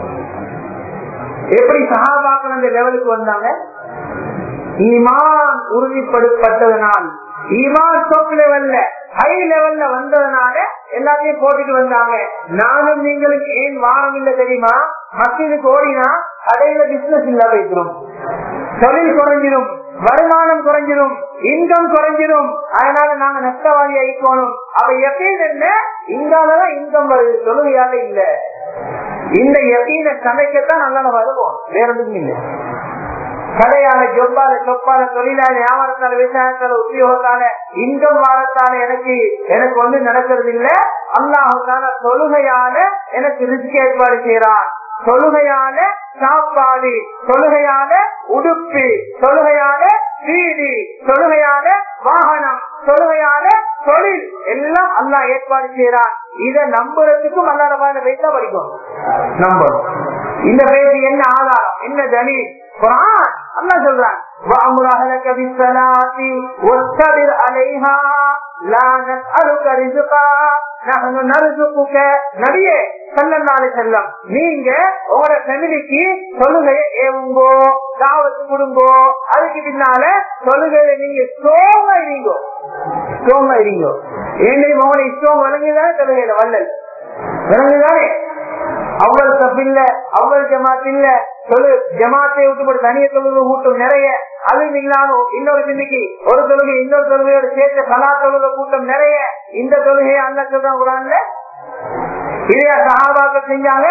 எப்படி சஹாபாக்கள் அந்த லெவலுக்கு வந்தாங்க ஈமான் உறுதிப்படுத்தப்பட்டதனால் ஈமான் டாப் லெவல்ல ஹை லெவல்ல வந்ததுனால எல்லாத்தையும் போட்டுட்டு வந்தாங்க நானும் நீங்களுக்கு ஏன் வாரம் இல்ல தெரியுமா மத்தியதுக்கு ஓடினா கடையில பிசினஸ் இல்லாம இருக்கிறோம் தொழில் குறைஞ்சிடும் வருமானம் குறைஞ்சிடும் இன்கம் குறைஞ்சிடும் அதனால நாங்க நஷ்டவாதி ஆயிக்கணும் அப்ப எப்பயும் என்ன இங்காலதான் இன்கம் வருது தொழுகையால இல்ல இந்த எப்பீன சமைக்கத்தான் நல்லா வருவோம் வேற ஒன்றும் இல்லை கடையால ஜொப்பால சொப்பால தொழிலாள வியாபாரத்தால விவசாயத்தால உத்தியோகத்தால இன்கம் வாரத்தால எனக்கு எனக்கு ஒண்ணு நடக்கிறது இல்ல அல்லாஹால தொழுகையால எனக்கு ரிஸ்க் ஏற்பாடு செய்யறான் தொழுகையால சாப்பாடு தொழுகையால உடுப்பு தொழுகையால வீடு தொழுகையால வாகனம் தொழுகையால தொழில் எல்லாம் அல்லா ஏற்பாடு செய்யறான் இத நம்புறதுக்கும் அல்லாத வைத்தா படிக்கும் நம்பணும் இந்த பேச்சு என்ன ஆதாரம் என்ன தனி குரான் அல்லா சொல்றான் وَأَمُرْ أَهْلَكَ بِالصَّلَاةِ وَاصْطَبِرْ عَلَيْهَا لَا نَسْأَلُكَ رِزْقًا نَحْنُ نَرْزُقُكَ நபியே ஸல்லல்லாஹு அலைஹி வஸல்லம் நீங்க உங்களோட ஃபேமிலிக்கு தொழுகையை ஏவுங்கோ தாவத்து கொடுங்கோ அதுக்கு பின்னால தொழுகையில நீங்க ஸ்ட்ராங்கா இருங்கோ ஸ்ட்ராங்கா இருங்கோ ஏன் உங்களை ஸ்ட்ராங் விளங்குதானே தொழுகையில வல்லல் விளங்குதானே அவ்வளவு தப்பில்ல அவ்வளவு ஜமாத் இல்ல தொழு ஜமாத்தை விட்டு போட்டு தனிய தொழுகை கூட்டம் நிறைய அதுவும் இல்லாம இன்னொரு சிந்திக்கு ஒரு தொழுகை இன்னொரு தொழுகையோட சேர்த்து கலா தொழுகை கூட்டம் நிறைய இந்த தொழுகையை அந்த சொல்றான் குரான்ல இதையா சகாபாக்க செஞ்சாங்க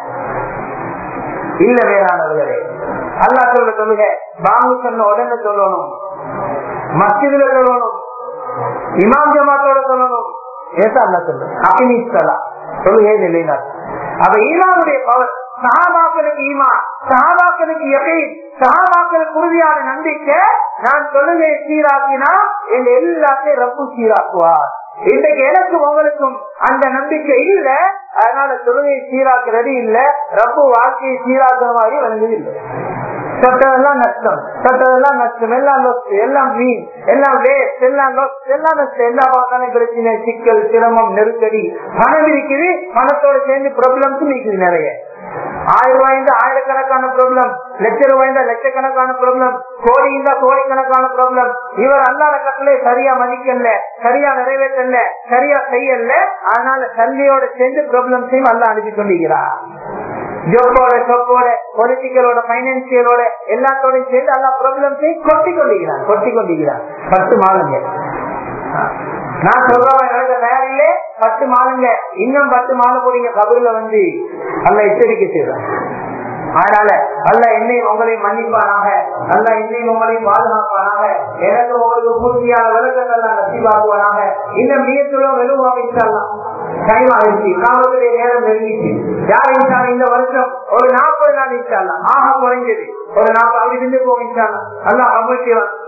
இல்ல வேறானவர்களே அல்லா சொல்ற தொழுகை பாங்கு சொன்ன உடனே சொல்லணும் மஸ்ஜிதுல சொல்லணும் இமாம் ஜமாத்தோட சொல்லணும் ஏசா அல்லா சொல்ற அபினிஸ்தலா தொழுகை நிலைநாட்டு அவ ஈமானுடைய பவர் சகாபாக்களுக்கு ஈமான் சகாபாக்களுக்கு எகைன் சகாபாக்களுக்கு உறுதியான நம்பிக்கை நான் தொழுகையை சீராக்கினா எங்க எல்லாத்தையும் ரப்பு சீராக்குவார் இன்றைக்கு எனக்கும் உங்களுக்கும் அந்த நம்பிக்கை இல்ல அதனால தொழுகையை சீராக்குறது இல்ல ரப்பு வாழ்க்கையை சீராக்குற மாதிரி வந்து இல்லை தொட்டதெல்லாம் நஷ்டம் தொட்டதெல்லாம் நஷ்டம் எல்லாம் லொஸ்ட் எல்லாம் மீன் எல்லாம் வேஸ்ட் எல்லாம் லொஸ்ட் எல்லாம் நஷ்டம் எல்லா பார்த்தாலும் பிரச்சனை சிக்கல் சிரமம் நெருக்கடி பணம் இருக்குது பணத்தோட சேர்ந்து ப்ராப்ளம்ஸ் இருக்குது நிறைய ஆயிரம் ரூபாய் இருந்தா ஆயிரக்கணக்கான ப்ராப்ளம் லட்ச ரூபாய் இருந்தா லட்சக்கணக்கான ப்ராப்ளம் கோடி இருந்தா கோடிக்கணக்கான ப்ராப்ளம் இவர் அல்லாத கட்டளை சரியா மதிக்கல சரியா நிறைவேற்றல சரியா செய்யல அதனால சல்லியோட சேர்ந்து ப்ராப்ளம்ஸையும் அல்ல அனுப்பி கொண்டிருக்கிறார் ஜோக்கோட சொக்கோட பொலிட்டிக்கலோட பைனான்சியலோட எல்லாத்தோடையும் சேர்ந்து எல்லா ப்ராப்ளம்ஸையும் கொட்டி கொண்டிருக்கிறான் கொட்டி கொண்டிருக்கிறான் பத்து மாதங்க நான் சொல்றவன் எனக்கு தயாரில்லே பத்து மாதங்க இன்னும் பத்து மாதம் போறீங்க கபூர்ல வந்து அல்ல எச்சரிக்கை செய்யறான் அதனால அல்ல என்னையும் உங்களையும் மன்னிப்பானாக அல்ல என்னையும் உங்களையும் பாதுகாப்பானாக எனக்கு உங்களுக்கு பூர்த்தியான விளக்கங்கள் நசிவாக்குவானாக இன்னும் நீயத்துள்ள வெளுவாக இன்ஷால்லாம் டைம் ஆயிடுச்சு காலத்துடைய நேரம் நெருங்கிச்சு யார் இன்ஷால் இந்த வருஷம் ஒரு நாற்பது நாள் இன்ஷால்லாம் ஆக குறைஞ்சது ஒரு நாற்பது அப்படி இருந்து போகும் இன்ஷால்லாம் அல்ல அமல் செய்வான்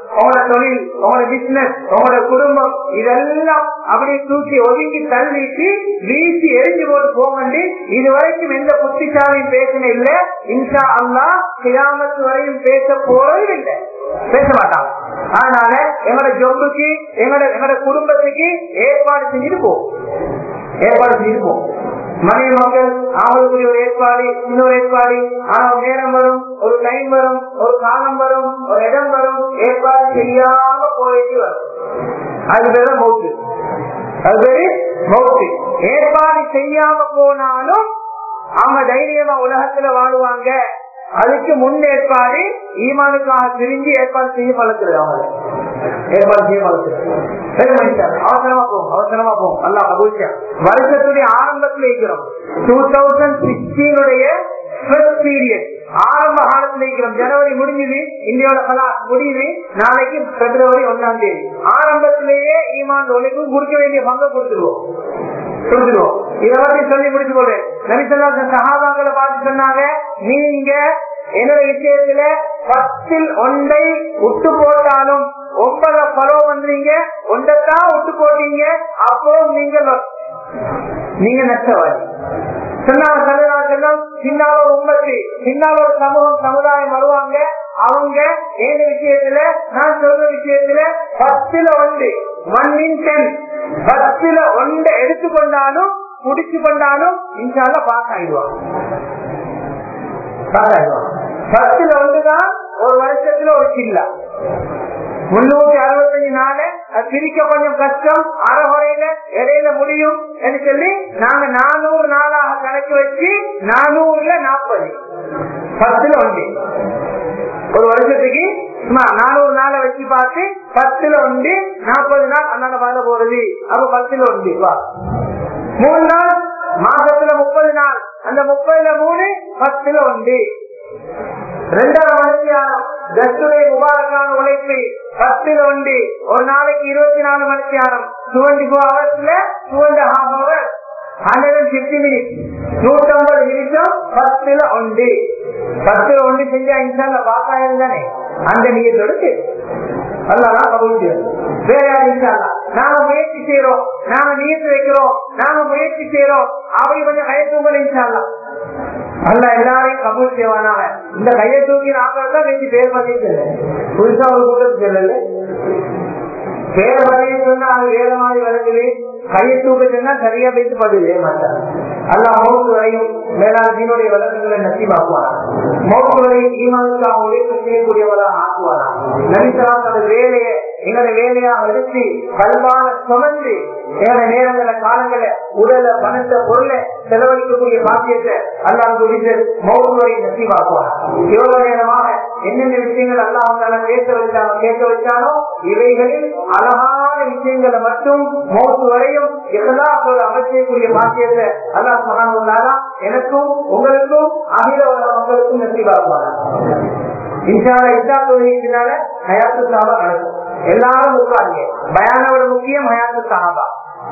உங்களோட தொழில் உங்களோட பிசினஸ் உங்களோட குடும்பம் இதெல்லாம் அப்படியே தூக்கி ஒதுங்கி தள்ளிட்டு வீசி எரிஞ்சு போட்டு போங்கண்டு இது வரைக்கும் எந்த புத்திசாலியும் பேசின இல்ல இன்ஷா அல்லா கிராமத்து வரையும் பேச போறதும் இல்லை பேச மாட்டாங்க அதனால எங்களோட ஜொப்புக்கு எங்களோட எங்களோட குடும்பத்துக்கு ஏற்பாடு செஞ்சுட்டு போவோம் ஏற்பாடு செஞ்சிருப்போம் மனைவி மக்கள் அவங்களுக்குரிய ஒரு ஏற்பாடு இன்னொரு ஏற்பாடு ஆனா ஒரு நேரம் வரும் ஒரு டைம் வரும் ஒரு காலம் வரும் ஒரு இடம் வரும் ஏற்பாடு செய்யாம போயிட்டு வரும் அது பேரு மௌத்து அது பேரு மௌத்து ஏற்பாடு செய்யாம போனாலும் அவங்க தைரியமா உலகத்துல வாழுவாங்க அதுக்கு முன் ஏற்பாடு ஈமானுக்காக பிரிஞ்சு ஏற்பாடு செய்ய பழக்கிறது அவங்க ஏற்பாடு செய்ய பழக்கிறது அவசரமா போகும் அவசரமா போகும் அல்லா கபூச்சா வருஷத்துடைய ஆரம்பத்துல இருக்கிறோம் டூ தௌசண்ட் சிக்ஸ்டீனுடைய பீரியட் ஆரம்ப காலத்துல இருக்கிறோம் ஜனவரி முடிஞ்சது இந்தியாவோட கலா முடியுது நாளைக்கு பிப்ரவரி ஒன்னாம் தேதி ஆரம்பத்திலேயே ஈமான் உழைக்கும் கொடுக்க வேண்டிய பங்கை கொடுத்துருவோம் கொடுத்துருவோம் இதை பத்தி சொல்லி முடிச்சு கொள்றேன் நபிசல்லா சகாபாக்களை பார்த்து சொன்னாங்க நீங்க என்னோட விஷயத்துல பத்தில் ஒன்றை விட்டு போட்டாலும் ஒன்பத பலோ வந்தீங்க ஒன்றத்தான் விட்டு போட்டீங்க அப்போ நீங்க நீங்க நஷ்டவாதி சொன்னாங்க சல்லா செல்லம் பின்னால ஒரு உண்மத்து பின்னால ஒரு சமூகம் சமுதாயம் வருவாங்க அவங்க எந்த விஷயத்துல நான் சொல்ற விஷயத்துல பத்துல ஒன்று ஒன் இன் டென் பத்துல ஒன்றை எடுத்துக்கொண்டாலும் குடிச்சு கொண்டாலும் இன்ஷால பாஸ் ஆயிடுவாங்க பாஸ் ஆயிடுவாங்க பத்துல ஒன்றுதான் ஒரு வருஷத்துல ஒரு சில்லா முன்னூத்தி அறுபத்தஞ்சு நாளு அது பிரிக்க கொஞ்சம் கஷ்டம் அறகுறையில இடையில முடியும் என்று சொல்லி நாங்க நானூறு நாளாக கணக்கு வச்சு நானூறுல நாற்பது பத்துல ஒன்று ஒரு வருஷத்துக்கு சும்மா நானூறு நாளை வச்சு பார்த்து பத்துல ஒன்று நாற்பது நாள் அண்ணாட பாத போறது அப்ப பத்துல ஒன்று மூணு நாள் மாசத்துல முப்பது நாள் அந்த முப்பதுல மூணு பத்துல ஒன்று ரெண்டரை மணித்தியானம் தஸ்துடைய முபாரக்கான உழைப்பு பத்துல ஒன்று ஒரு நாளைக்கு இருபத்தி நாலு மணித்தியானம் டுவெண்டி ஃபோர் ஹவர்ஸ்ல two and half hour hundred and fifty minute நூற்றம்பது நிமிஷம் பத்துல ஒன்று பத்துல ஒன்று செஞ்சா இன்சால பாக்காயம் தானே அந்த நீயத்தோடு அல்லாதான் கபூல் வேற யாரும் இன்ஷால்லா நாம முயற்சி செய்யறோம் நாம நீயத்து வைக்கிறோம் நாம முயற்சி செய்யறோம் அப்படி கொஞ்சம் கயத்தூங்கல் இன்ஷால்லா அல்ல எல்லாரையும் கபூல் செய்வானாக இந்த கையை தூக்கி நாங்கள் தான் வச்சு பேர் பண்ணிட்டு புதுசா ஒரு கூட்டத்துக்கு சொல்லல பேர் பண்ணி சொன்னா அது வேற மாதிரி வருது கையை தூக்க சொன்னா சரியா பேசி பதிலே மாட்டாங்க அல்ல மௌத்து வரையும் மேலாளத்தினுடைய வழக்குகளை நசிவாக்குவானா மௌத்து வரையும் ஈமானுக்கு அவன் உழைப்பு செய்யக்கூடியவளாக ஆக்குவானா நபிசலாம் தனது வேலையை எங்களை வேலையாக எடுத்து கல்வான சுமந்து எங்களை நேரங்கள காலங்கள உடல பணத்தை பொருளை செலவழிக்கக்கூடிய பாக்கியத்தை அல்லாஹ் குறித்து மௌத்து வரை நசிவாக்குவானா எவ்வளவு நேரமாக என்னென்ன விஷயங்கள் அல்லாஹால பேச வச்சானோ கேட்க வச்சானோ இவைகளில் அழகான விஷயங்களை மட்டும் மௌத்து வரையும் எல்லாத்தோட அமைச்சக்கூடிய பாக்கியத்தை அல்லாஹ் மகான் எனக்கும் உங்களுக்கும் அகில உலக மக்களுக்கும் நசிவாக்குவானா இன்ஷால இஷா தொழுகைக்குனால ஹயாத்து சாபா நடக்கும் எல்லாரும் உட்காருங்க பயானோட முக்கியம் ஹயாத்து சாபா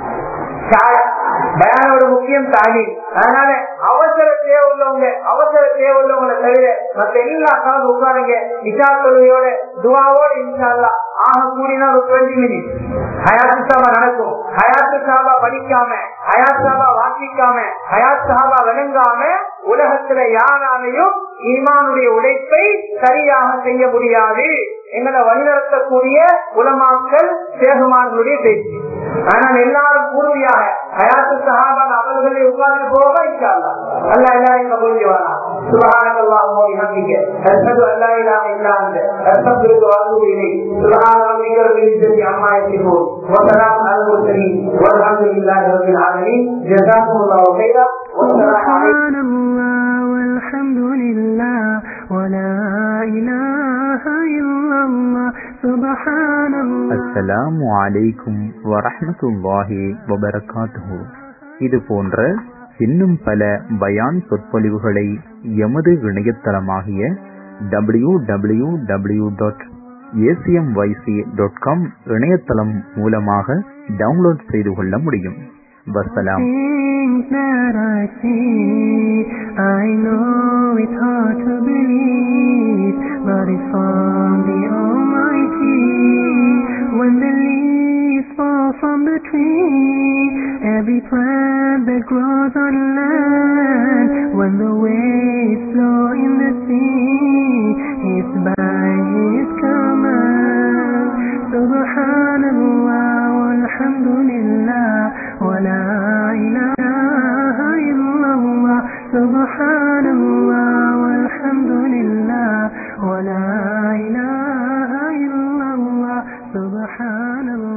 பயானோட முக்கியம் தாலி அதனால அவசர தேவை உள்ளவங்க அவசர தேவை உள்ளவங்களை தவிர மத்த எல்லா காலம் உட்காருங்க இஷா தொழுகையோட துவாவோட இன்ஷால்லா ஆக கூடினா ஒரு டுவெண்ட்டி மினிட் ஹயாத்து சாபா நடக்கும் ஹயாத்து சாபா படிக்காம ஹயாத் சாபா வாசிக்காம ஹயாத் சாபா விளங்காம உலகத்துல யாராலையும் ஈமானுடைய உழைப்பை சரியாக செய்ய முடியாது எங்களை வழிநடத்தக்கூடிய உலமாக்கள் சேகுமார்களுடைய பேச்சு ஆனால் எல்லாரும் கூறுவியாக ஹயாத்து சஹாபான் அவர்களை உட்கார்ந்து போக இன்ஷால்லா அல்ல எல்லாரையும் கபூல் செய்வானா سبحانك اللهم وبحمدك أشهد أن لا إله إلا أنت أستغفرك وأتوب إليك سبحان ربك رب العزة عما يصفون وسلام على المرسلين والحمد لله رب العالمين جزاكم الله خيرا والسلام عليكم سبحان الله والحمد لله ولا إله إلا الله سبحان الله அஸ்ஸலாமு அலைக்கும் வரஹ்மத்துல்லாஹி வபரகாத்துஹு இது போன்ற இன்னும் பல பயான் சொற்பொழிவுகளை எமது இணையதளமாகிய W W W dot ACMYC dot com இணையதளம் மூலமாக டவுன்லோட் செய்து கொள்ள முடியும் வசலாம் Things that I see, I know it's hard to believe, but it's from the Almighty. every plant that grows on land, when the waves flow in the sea, it's by His command. Subhanallah walhamdulillah wa la ilaha illallah. Subhanallah walhamdulillah wa la ilaha illallah. Subhanallah.